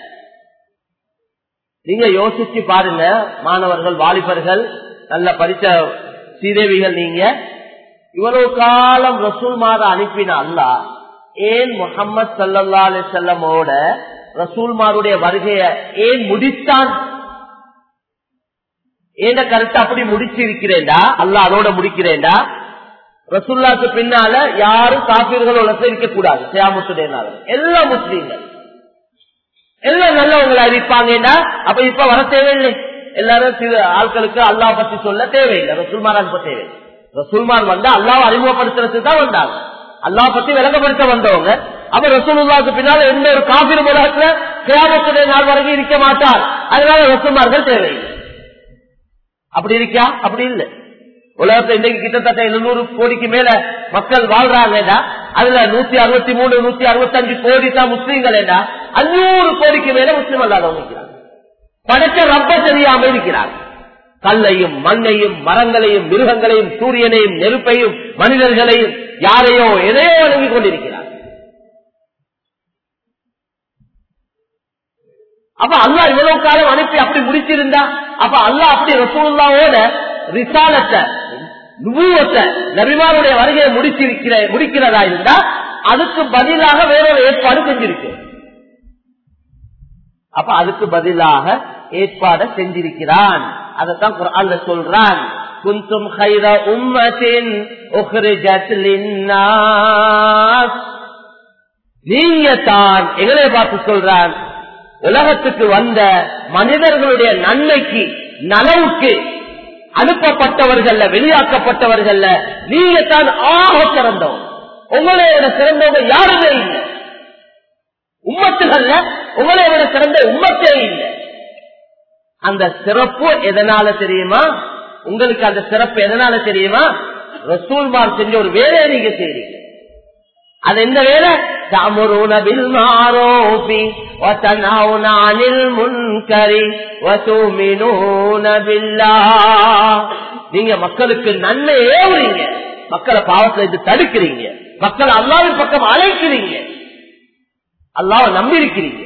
நீங்க யோசிச்சு பாருங்க மாணவர்கள் வாலிபர்கள் நல்ல படித்த சீதேவிகள் நீங்க இவ்வளவு காலம் ரசூல் மாத அனுப்பின அல்லாஹ் ஏன் முகமது சல்லா அலிசல்லமோட ரசூல்மாருடைய வருகைய ஏன் முடித்தான் ஏன கருத்தை அப்படி முடிச்சிருக்கிறேன்டா அல்ல அதோட முடிக்கிறேன்டா ரசூல்லாக்கு பின்னால யாரும் காப்பீர்களோட இருக்க கூடாது சியாமுத்துடைய நாள் எல்லா முஸ்லீம்கள் எல்லாம் நல்லவங்களை அறிவிப்பாங்கன்னா அப்ப இப்ப வர தேவையில்லை எல்லாரும் சில ஆட்களுக்கு அல்லா பத்தி சொல்ல தேவையில்லை ரசூல்மார் அனுப்ப தேவையில்லை ரசூல்மார் வந்தா அல்லாவை அறிமுகப்படுத்துறதுக்கு தான் வந்தாங்க அல்லா பத்தி விளக்கப்படுத்த வந்தவங்க அப்ப ரசூலுல்லாவுக்கு பின்னால எந்த ஒரு காபிர் உலகத்துல கிராமத்துடைய நாள் வரைக்கும் இருக்க மாட்டார் அதனால ரசூல்மார்கள் தேவையில்லை அப்படி இருக்கா அப்படி இல்லை உலகத்துல இன்னைக்கு கிட்டத்தட்ட எழுநூறு கோடிக்கு மேல மக்கள் வாழ்றாங்கடா அதுல நூத்தி அறுபத்தி மூணு நூத்தி அறுபத்தி அஞ்சு கோடி தான் முஸ்லீம்கள் அஞ்சூறு கோடிக்கு மேல முஸ்லீம் அல்லாதவங்க இருக்கிறாங்க படைச்ச ரப்ப தெரியாம இருக்கிறாங்க கல்லையும் மண்ணையும் மரங்களையும் மிருகங்களையும் சூரியனையும் நெருப்பையும் மனிதர்களையும் யாரையோ எதையோ வணங்கி கொண்டிருக்கிறார் அப்ப அல்லா இவ்வளவு காலம் அனுப்பி அப்படி முடிச்சிருந்தா அப்ப அல்லா அப்படி ரசூல்லாவோட ரிசாலத்தை நுபுவத்தை நபிமாருடைய வருகையை முடிச்சிருக்கிற முடிக்கிறதா இருந்தா அதுக்கு பதிலாக வேறொரு ஏற்பாடு செஞ்சிருக்கு அப்ப அதுக்கு பதிலாக ஏற்பாட செஞ்சிருக்கிறான் அதைத்தான் குரான்ல சொல்றான் குந்தும் خير أمة أخرجت للناس நீங்க தான் எங்களை பார்த்து சொல்றான் உலகத்துக்கு வந்த மனிதர்களுடைய நன்மைக்கு நலவுக்கு அனுப்பப்பட்டவர்கள் வெளியாக்கப்பட்டவர்கள் நீங்க தான் ஆக சிறந்தவங்க உங்களை விட சிறந்தவங்க யாருமே இல்லை உம்மத்துகள்ல உங்களை விட சிறந்த உம்மத்தே இல்லை அந்த சிறப்பு எதனால தெரியுமா உங்களுக்கு அந்த சிறப்பு எதனால தெரியுமா ரசூல்மார் செஞ்ச ஒரு வேலையை நீங்க செய்றீங்க அது என்ன வேலை تأمرون بالمعروف وتنهون عن المنكر وتؤمنون بالله நீங்க மக்களுக்கு நன்மை ஏவுறீங்க மக்களை பாவத்துல இருந்து தடுக்கிறீங்க மக்களை அல்லாவின் பக்கம் அழைக்கிறீங்க அல்லாவை நம்பி இருக்கிறீங்க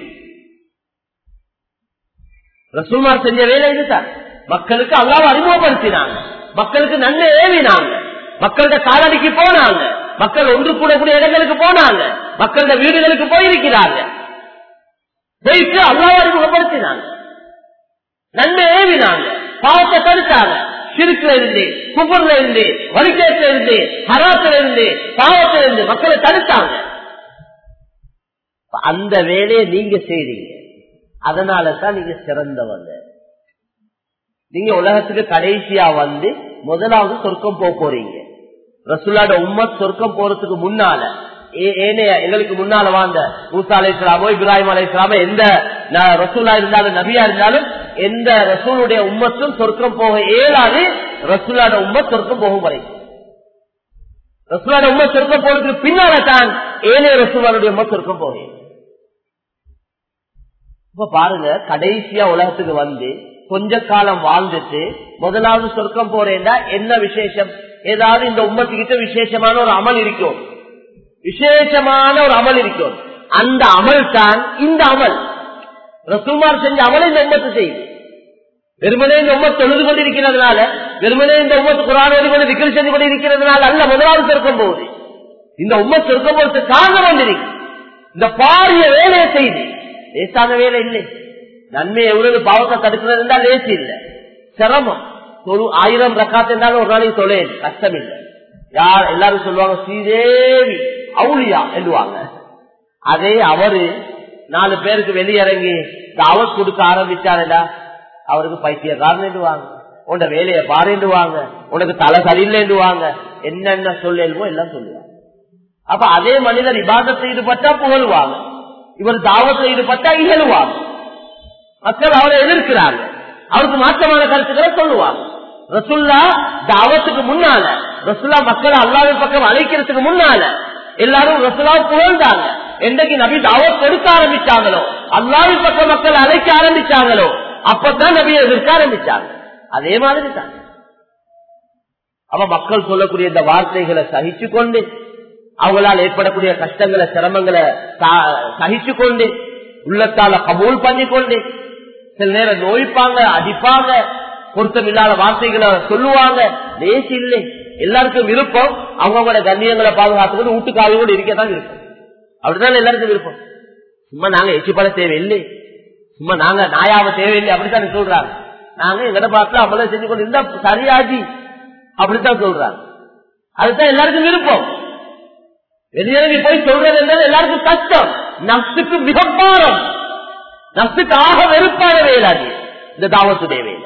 ரசூமார் செஞ்ச வேலை இதுதான் மக்களுக்கு அல்லாவை அறிமுகப்படுத்தினாங்க மக்களுக்கு நன்மை ஏவினாங்க மக்களோட காலடிக்கு போனாங்க மக்கள் ஒன்று கூடக்கூடிய இடங்களுக்கு போனாங்க மக்களோட வீடுகளுக்கு போயிருக்கிறாங்க போயிட்டு அல்லாவை அறிமுகப்படுத்தினாங்க நன்மை ஏவினாங்க பாவத்தை தடுத்தாங்க சிறுக்குல இருந்து குபர்ல இருந்து வலிக்கேட்டில இருந்து ஹராத்துல இருந்து பாவத்துல இருந்து மக்களை தடுத்தாங்க அந்த வேலையை நீங்க செய்றீங்க அதனால தான் நீங்க சிறந்தவங்க நீங்க உலகத்துக்கு கடைசியா வந்து முதலாவது சொர்க்கம் போக போறீங்க ரசுல்லாட உம்மத் சொர்க்கம் போறதுக்கு முன்னால ஏ- ஏனைய எங்களுக்கு முன்னால வாழ்ந்த மூசா அலை இஸ்லாமோ இப்ராஹிம் அலை இஸ்லாமோ எந்த ந- ரசூலா இருந்தாலும் நபியா இருந்தாலும் எந்த ரசூலுடைய உம்மத்தும் சொர்க்கம் போக இயலாது ரசூலாட உம்மத் சொர்க்கம் போகும் வரை ரசூலாட உம்மத் சொர்க்கம் போறதுக்கு பின்னால தான் ஏனைய ரசூலாருடைய உம்மத் சொர்க்கம் போகும் இப்ப பாருங்க கடைசியா உலகத்துக்கு வந்து கொஞ்ச காலம் வாழ்ந்துட்டு முதலாவது சொர்க்கம் போறேன்டா என்ன விசேஷம் ஏதாவது இந்த உம்மத்துக்கிட்ட விசேஷமான ஒரு அமல் இருக்கும் விசேஷமான ஒரு அமல் இருக்கும் அந்த அமல் தான் இந்த அமல் ரசூமார் செஞ்ச அமலை இந்த உம்மத்து செய்யுது வெறுமனே இந்த உம்மத் தொழுது கொண்டு இருக்கிறதுனால வெறுமனே இந்த உம்மத்து குரானோடு கொண்டு விக்கிரி செஞ்சு கொண்டு இருக்கிறதுனால அல்ல முதலாவது சொர்க்கம் போகுது இந்த உம்மத் சொர்க்கம் போறதுக்கு காரணம் வந்திருக்கு இந்த பாரிய வேலையை செய்து லேசான வேலை இல்லை நன்மை எவ்வளவு பாவத்தை தடுக்கிறது இருந்தால் லேசி இல்லை சிரமம் ஒரு ஆயிரம் ரக்காத்து இருந்தாலும் ஒரு நாளைக்கு தொலைன் கஷ்டம் இல்லை யார் எல்லாரும் சொல்லுவாங்க ஸ்ரீதேவி அவுளியா எழுவாங்க அதே அவரு நாலு பேருக்கு வெளியிறங்கி தாவத் கொடுக்க ஆரம்பிச்சாருடா அவருக்கு பைத்தியக்காரன்டுவாங்க உன்னோட வேலையை பாருண்டுவாங்க உனக்கு தலை சரியில்லைண்டுவாங்க என்னென்ன சொல்லுமோ எல்லாம் சொல்லுவாங்க அப்ப அதே மனிதர் இபாதத்தில் ஈடுபட்டா புகழுவாங்க இவர் தாவத்தில் ஈடுபட்டா இகழுவாங்க மக்கள் அவரை எதிர்க்கிறாங்க அவருக்கு மாற்றமான கருத்துக்களை சொல்லுவாங்க ரசுல்லா தாவத்துக்கு முன்னால ரசுல்லா மக்களை அல்லாவின் பக்கம் அழைக்கிறதுக்கு முன்னால எல்லாரும் ரசுல்லா புகழ்ந்தாங்க என்றைக்கு நபி தாவத் கொடுக்க ஆரம்பிச்சாங்களோ அல்லாவின் பக்கம் மக்கள் அழைக்க ஆரம்பிச்சாங்களோ அப்பதான் நபியை எதிர்க்க ஆரம்பிச்சாங்க அதே மாதிரி தான் அவ மக்கள் சொல்லக்கூடிய இந்த வார்த்தைகளை சகிச்சு கொண்டு அவங்களால் ஏற்படக்கூடிய கஷ்டங்களை சிரமங்களை சகிச்சு கொண்டு உள்ளத்தால கபூல் பண்ணி கொண்டு சில நேரம் நோய்ப்பாங்க அடிப்பாங்க பொருத்தம் இல்லாத வார்த்தைகளை சொல்லுவாங்க லேசி இல்லை எல்லாருக்கும் விருப்பம் அவங்களோட கண்ணியங்களை பாதுகாத்துக்கிட்டு வீட்டுக்காரோடு இருக்கதான் இருக்கும் அப்படிதான் எல்லாருக்கும் விருப்பம் சும்மா நாங்க எச்சி பட தேவையில்லை சும்மா நாங்க நாயாவ தேவையில்லை அப்படித்தான் சொல்றாங்க நாங்க எங்கட பார்த்து அவளை செஞ்சு கொண்டு இருந்தா சரியாஜி அப்படித்தான் சொல்றாங்க அதுதான் எல்லாருக்கும் விருப்பம் வெளியே போய் சொல்றது என்றது எல்லாருக்கும் கஷ்டம் நஷ்டுக்கு மிக பாரம் நஷ்டுக்கு ஆக வெறுப்பான வேலாது இந்த தாவத்துடைய வேலை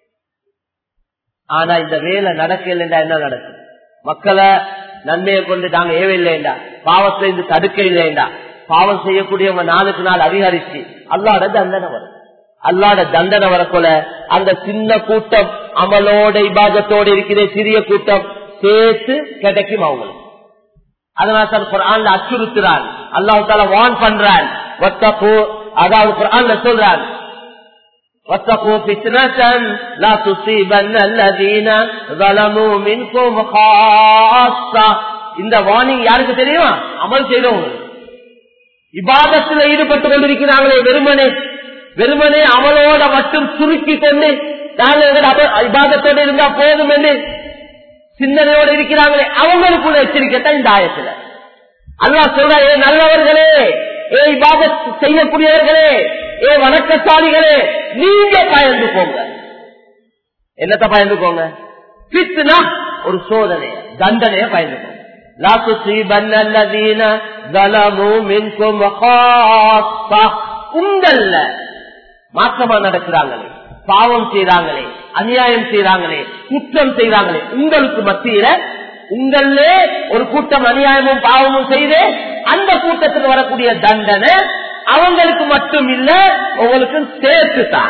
ஆனா இந்த வேலை நடக்கலைண்டா என்ன நடக்கும் மக்களை நன்மையை கொண்டு நாங்க ஏவில்லைண்டா பாவத்துல இருந்து தடுக்க இல்லைண்டா பாவம் செய்யக்கூடியவங்க நாளுக்கு நாள் அதிகரிச்சு அல்லாட தண்டனை வரும் அல்லாட தண்டனை வரக்குள்ள அந்த சின்ன கூட்டம் அமலோட இபாதத்தோட இருக்கிற சிறிய கூட்டம் சேர்த்து கிடைக்கும் அவங்களுக்கு அதனால தான் குரான்ல அச்சுறுத்துறான் அல்லாஹு தால வான் பண்றான் அதாவது குரான்ல சொல்றான் واتقوا فتنة لا تصيبن الذين ظلموا منكم خاصة இந்த வார்னிங் யாருக்கு தெரியுமா அமல் செய்தவங்க இபாதத்தில் ஈடுபட்டு கொண்டிருக்கிறாங்களே வெறுமனே வெறுமனே அமலோட மட்டும் சுருக்கி கொண்டு நாங்கள் இபாதத்தோடு இருந்தா போதும் என்று சிந்தனையோடு இருக்கிறாங்களே அவங்களுக்குள்ள எச்சரிக்கைத்தான் இந்த ஆயத்துல அல்லா சொல்ற ஏ நல்லவர்களே ஏ இபாதத் செய்யக்கூடியவர்களே ஏ வணக்கசாலிகளே நீங்க பயந்து போங்க என்னத்த பயந்து போங்க பித்துனா ஒரு சோதனைய தண்டனைய பயந்து போங்க لا تصيبن الذين ظلموا منكم خاصة உங்கள்ல மாற்றமா நடக்கிறாங்களே பாவம் செய்றாங்களே அநியாயம் செய்றாங்களே குற்றம் செய்றாங்களே உங்களுக்கு மத்தியில உங்களே ஒரு கூட்டம் அநியாயமும் பாவமும் செய்து அந்த கூட்டத்துக்கு வரக்கூடிய தண்டனை அவங்களுக்கு மட்டும் இல்ல உங்களுக்கு சேர்த்து தான்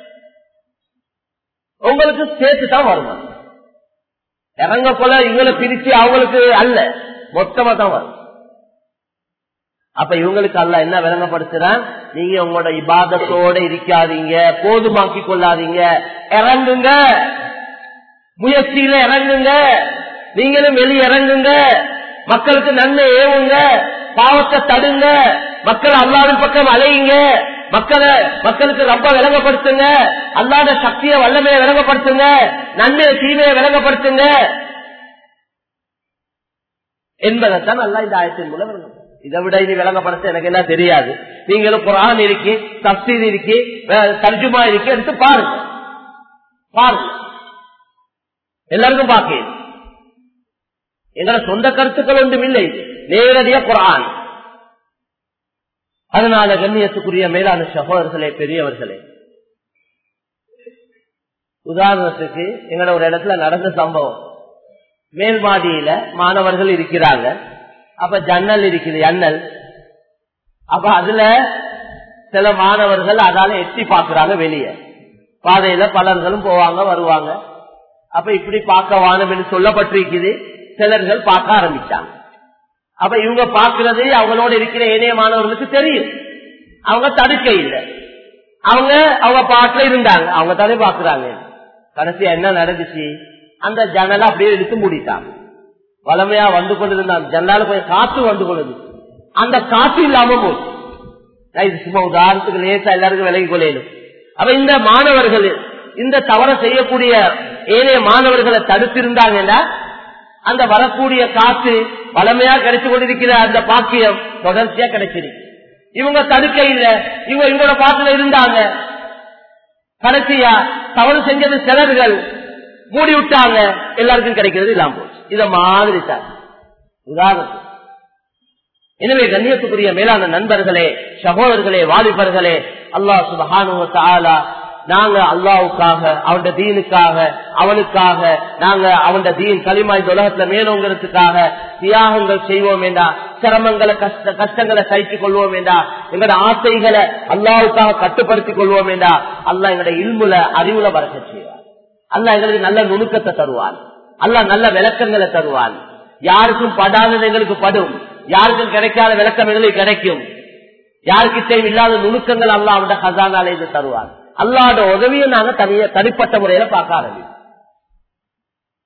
உங்களுக்கு சேர்த்து தான் வரும் இறங்க போல இவங்களை பிரிச்சு அவங்களுக்கு அல்ல மொத்தமா தான் வரும் அப்ப இவங்களுக்கு அல்ல என்ன விளங்கப்படுத்துறான் நீங்க உங்களோட இபாதத்தோட இருக்காதீங்க போதுமாக்கி கொள்ளாதீங்க இறங்குங்க முயற்சியில இறங்குங்க நீங்களும் வெளியே இறங்குங்க மக்களுக்கு நன்மை ஏவுங்க பாவத்தை தடுங்க மக்களை அல்லாவின் பக்கம் அலையுங்க மக்களை மக்களுக்கு ரொம்ப விளங்கப்படுத்துங்க அல்லாத சக்தியை வல்லமையை விளங்கப்படுத்துங்க நன்மையை தீமையை விளங்கப்படுத்துங்க என்பதைத்தான் அல்லா இந்த ஆயத்தின் மூலம் விளங்கப்படுத்தும். இதை விட இது விளங்கப்படுத்த எனக்கு என்ன தெரியாது நீங்களும் குரான் இருக்கு தப்சீர் இருக்கு அஹ், தர்ஜுமா இருக்கு எடுத்து பாருங்க பாருங்க எல்லாருக்கும் பார்க்க எங்களோட சொந்த கருத்துக்கள் ஒன்றும் இல்லை நேரடியா குரான் அதனால கண்ணியத்துக்குரிய மேலான சகோதரர்களே பெரியவர்களே உதாரணத்துக்கு எங்களோட ஒரு இடத்துல நடந்த சம்பவம் மேல் மாடியில மாணவர்கள் இருக்கிறாங்க அப்ப ஜன்னல் இருக்குது ஜன்னல் அப்ப அதுல சில மாணவர்கள் அதால எட்டி பாக்குறாங்க வெளியே பாதையில பலர்களும் போவாங்க வருவாங்க அப்ப இப்படி பார்க்க வானம் என்று சொல்லப்பட்டிருக்குது சிலர்கள் பார்க்க ஆரம்பிச்சாங்க அப்ப இவங்க பாக்குறது அவங்களோட இருக்கிற ஏனைய மாணவர்களுக்கு தெரியும் அவங்க தடுக்க இல்லை அவங்க அவங்க பாட்டுல இருந்தாங்க அவங்க தானே பாக்குறாங்க கடைசியா என்ன நடந்துச்சு அந்த ஜன்னலை அப்படியே எடுத்து மூடிட்டாங்க வளமையா வந்து கொண்டிருந்தாங்க ஜன்னால போய் காத்து வந்து கொண்டது அந்த காத்து இல்லாம போச்சு நான் இது சும்மா உதாரணத்துக்கு லேசா எல்லாருக்கும் விலகி கொள்ளையிலும் அப்ப இந்த மாணவர்கள் இந்த தவற செய்யக்கூடிய ஏனைய மாணவர்களை தடுத்திருந்தாங்கன்னா அந்த வரக்கூடிய காத்து வளமையா கிடைச்சு கொண்டிருக்கிற அந்த பாக்கியம் தொடர்ச்சியா கிடைச்சிருக்கு இவங்க தடுக்க இல்ல இவங்க இவங்களோட பாட்டுல இருந்தாங்க கடைசியா தவறு செஞ்சது சிலர்கள் மூடி விட்டாங்க எல்லாருக்கும் கிடைக்கிறது இல்லாம போச்சு இத மாதிரி தான் உதாரணம் எனவே கண்ணியத்துக்குரிய மேலான நண்பர்களே சகோதரர்களே வாலிபர்களே அல்லாஹ் சுபஹானுவ தாலா நாங்க அல்லாவுக்காக அவன் தீனுக்காக அவனுக்காக நாங்க அவன் தீன் களிமா இந்த உலகத்துல மேலோங்கிறதுக்காக தியாகங்கள் செய்வோம் வேண்டா சிரமங்களை கஷ்ட கஷ்டங்களை சகித்துக் கொள்வோம் வேண்டா எங்களோட ஆசைகளை அல்லாவுக்காக கட்டுப்படுத்திக் கொள்வோம் வேண்டா அல்லாஹ் எங்களோட இல்முல அறிவுல வரக்க செய்வார் அல்லாஹ் எங்களுக்கு நல்ல நுணுக்கத்தை தருவான் அல்லாஹ் நல்ல விளக்கங்களை தருவான் யாருக்கும் படாதது எங்களுக்கு படும் யாருக்கும் கிடைக்காத விளக்கம் எங்களுக்கு கிடைக்கும் யாருக்கிட்டையும் இல்லாத நுணுக்கங்கள் அல்லா அவட ஹசானால இது தருவார் அல்லாட உதவியை நாங்க தனிய தனிப்பட்ட முறையில பார்க்க ஆரம்பிக்கும்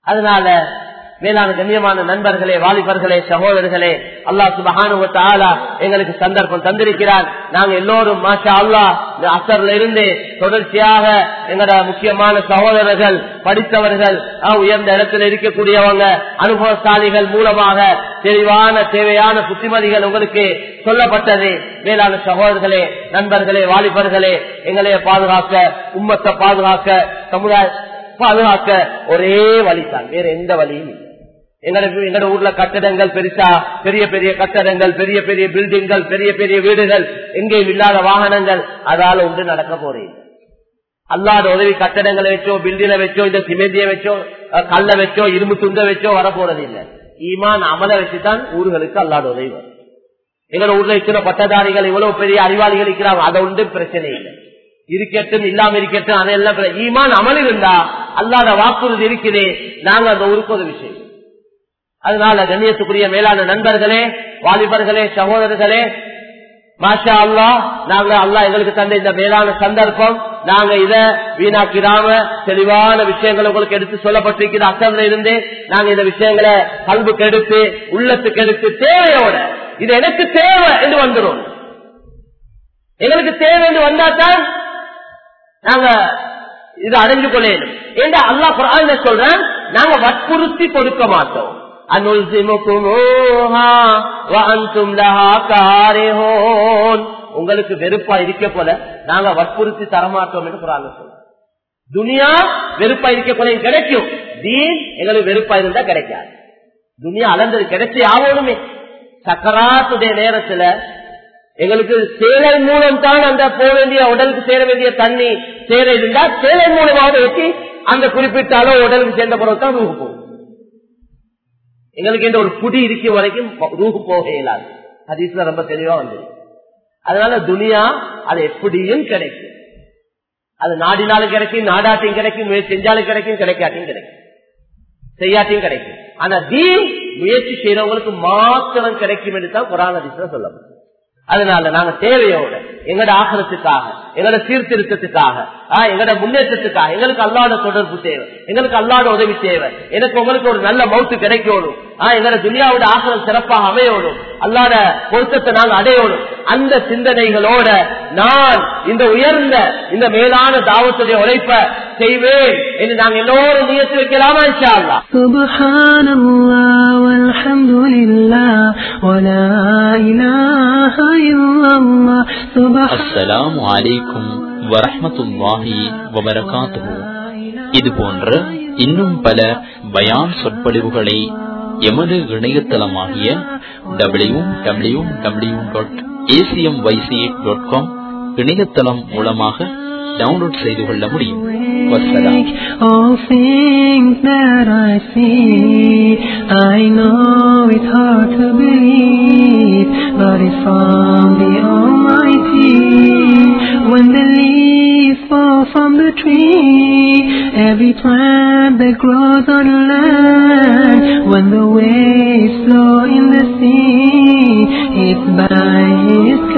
அதனால மேலான கண்ணியமான நண்பர்களே வாலிபர்களே சகோதரர்களே அல்லாஹ் சுபஹானுவத்தாலா எங்களுக்கு சந்தர்ப்பம் தந்திருக்கிறார் நாங்க எல்லோரும் மாஷா அல்லா இந்த அசர்ல இருந்து தொடர்ச்சியாக எங்களோட முக்கியமான சகோதரர்கள் படித்தவர்கள் அஹ், உயர்ந்த இடத்துல இருக்கக்கூடியவங்க அனுபவசாலிகள் மூலமாக தெளிவான தேவையான புத்திமதிகள் உங்களுக்கு சொல்லப்பட்டது மேலான சகோதரர்களே நண்பர்களே வாலிபர்களே எங்களைய பாதுகாக்க உம்மத்தை பாதுகாக்க சமுதாய பாதுகாக்க ஒரே வழிதான் வேற எந்த வழியும் இல்லை எங்களுக்கு எங்களோட ஊர்ல கட்டடங்கள் பெருசா பெரிய பெரிய கட்டடங்கள் பெரிய பெரிய பில்டிங்கள் பெரிய பெரிய வீடுகள் எங்கேயும் இல்லாத வாகனங்கள் அதால ஒன்று நடக்க போறீங்க அல்லாத உதவி கட்டடங்களை வச்சோ பில்டிங்க வச்சோ இந்த சிமெந்திய வச்சோ அஹ், கல்ல வச்சோ இரும்பு துண்ட வச்சோ வரப்போறது இல்லை ஈமான் அமல வச்சுதான் ஊர்களுக்கு அல்லாத உதவி வரும் எங்களோட ஊர்ல இருக்கிற பட்டதாரிகள் இவ்வளவு பெரிய அறிவாளிகள் இருக்கிறாங்க அதை ஒன்றும் பிரச்சனை இல்லை இருக்கட்டும் இல்லாம இருக்கட்டும் அதெல்லாம் பிர- ஈமான் அமல் இருந்தா அல்லாத வாக்குறுதி இருக்குதே நாங்க அந்த ஊருக்கு ஒரு விஷயம் அதனால கண்ணியத்துக்குரிய மேலான நண்பர்களே வாலிபர்களே சகோதரர்களே மாஷா அல்லா நாங்க அல்லா எங்களுக்கு தந்த இந்த மேலான சந்தர்ப்பம் நாங்க இத வீணாக்கிடாம தெளிவான விஷயங்கள் உங்களுக்கு எடுத்து சொல்லப்பட்டிருக்கிற அசம்ல இருந்து நாங்க இந்த விஷயங்களை கல்புக்கு எடுத்து உள்ளத்துக்கு எடுத்து தேவையோட இது எனக்கு தேவை என்று வந்துடும் எங்களுக்கு தேவை என்று வந்தாதான் நாங்க இது அடைஞ்சு கொள்ளணும் ஏண்டா அல்லா குரான் சொல்றேன் நாங்க வற்புறுத்தி கொடுக்க மாட்டோம் அனுல்சிமுகுமூஹா வஅன்தும் லஹா காரிஹூன். உங்களுக்கு வெறுப்பா இருக்க போல நாங்க வற்புறுத்தி தரமாட்டோம் என்று குரான் சொல்றோம் துனியா வெறுப்பா இருக்க போல கிடைக்கும் தீன் எங்களுக்கு வெறுப்பா இருந்தா கிடைக்காது துனியா அளந்தது கிடைச்சி ஆகணுமே சக்கராத்துடைய நேரத்துல எங்களுக்கு சேலை மூலம் தான் அந்த போக வேண்டிய உடலுக்கு சேர வேண்டிய தண்ணி சேர இருந்தா சேலை மூலமாக வெட்டி அந்த குறிப்பிட்ட அளவு உடலுக்கு சேர்ந்த பிறகு தான் ரூஹு போகும் எங்களுக்கு இந்த ஒரு புடி இருக்கும் வரைக்கும் ரூஹு போக இயலாது ஹதீஸ்ல ரொம்ப தெளிவா வந்து அதனால துனியா அது எப்படியும் கிடைக்கும் அது நாடினாலும் கிடைக்கும் நாடாட்டையும் கிடைக்கும் முயற்சி செஞ்சாலும் கிடைக்கும் கிடைக்காட்டியும் கிடைக்கும் செய்யாட்டியும் கிடைக்கும் ஆனா தீன் முயற்சி செய்யறவங்களுக்கு மாத்திரம் கிடைக்கும் என்று தான் குரான் ஹதீஸ்ல சொல்லப்படும் அதனால நாங்க தேவையோட எங்கட ஆகலத்துக்காக எங்கட சீர்திருத்தத்துக்காக ஆஹ், எங்கட முன்னேற்றத்துக்காக எங்களுக்கு அல்லாத தொடர்பு தேவை எங்களுக்கு அல்லாத உதவி தேவை எனக்கு உங்களுக்கு ஒரு நல்ல மவுத்து கிடைக்கணும் ஆஹ், எங்கட துனியாவோட ஆகலம் சிறப்பாக அமையணும் அல்லாத பொருத்தத்தை நாங்கள் அடையணும் அந்த சிந்தனைகளோட நான் இந்த உயர்ந்த இந்த மேலான தாவத்துடைய உழைப்ப செய்வேன் என்று நாங்கள் எல்லோரும் முயற்சி வைக்கலாமா இன்ஷா அல்லாஹ் سبحان الله والحمد لله ولا إله إلا الله سبحان அஸ்ஸலாமு அலைக்கும் வரஹ்மத்துல்லாஹி வபரகாத்துஹு இது போன்ற இன்னும் பல பயான் சொற்பொழிவுகளை எமது இணையதளமாகிய W W W dot ACM YC dot com இணையதளம் மூலமாக டவுன்லோட் செய்து கொள்ள முடியும் வசலாம் All things that I see, I know it's hard to believe, but it's from the Almighty. When the leaves fall from the tree, every plant that grows on land, when the waves flow in the sea, it's by His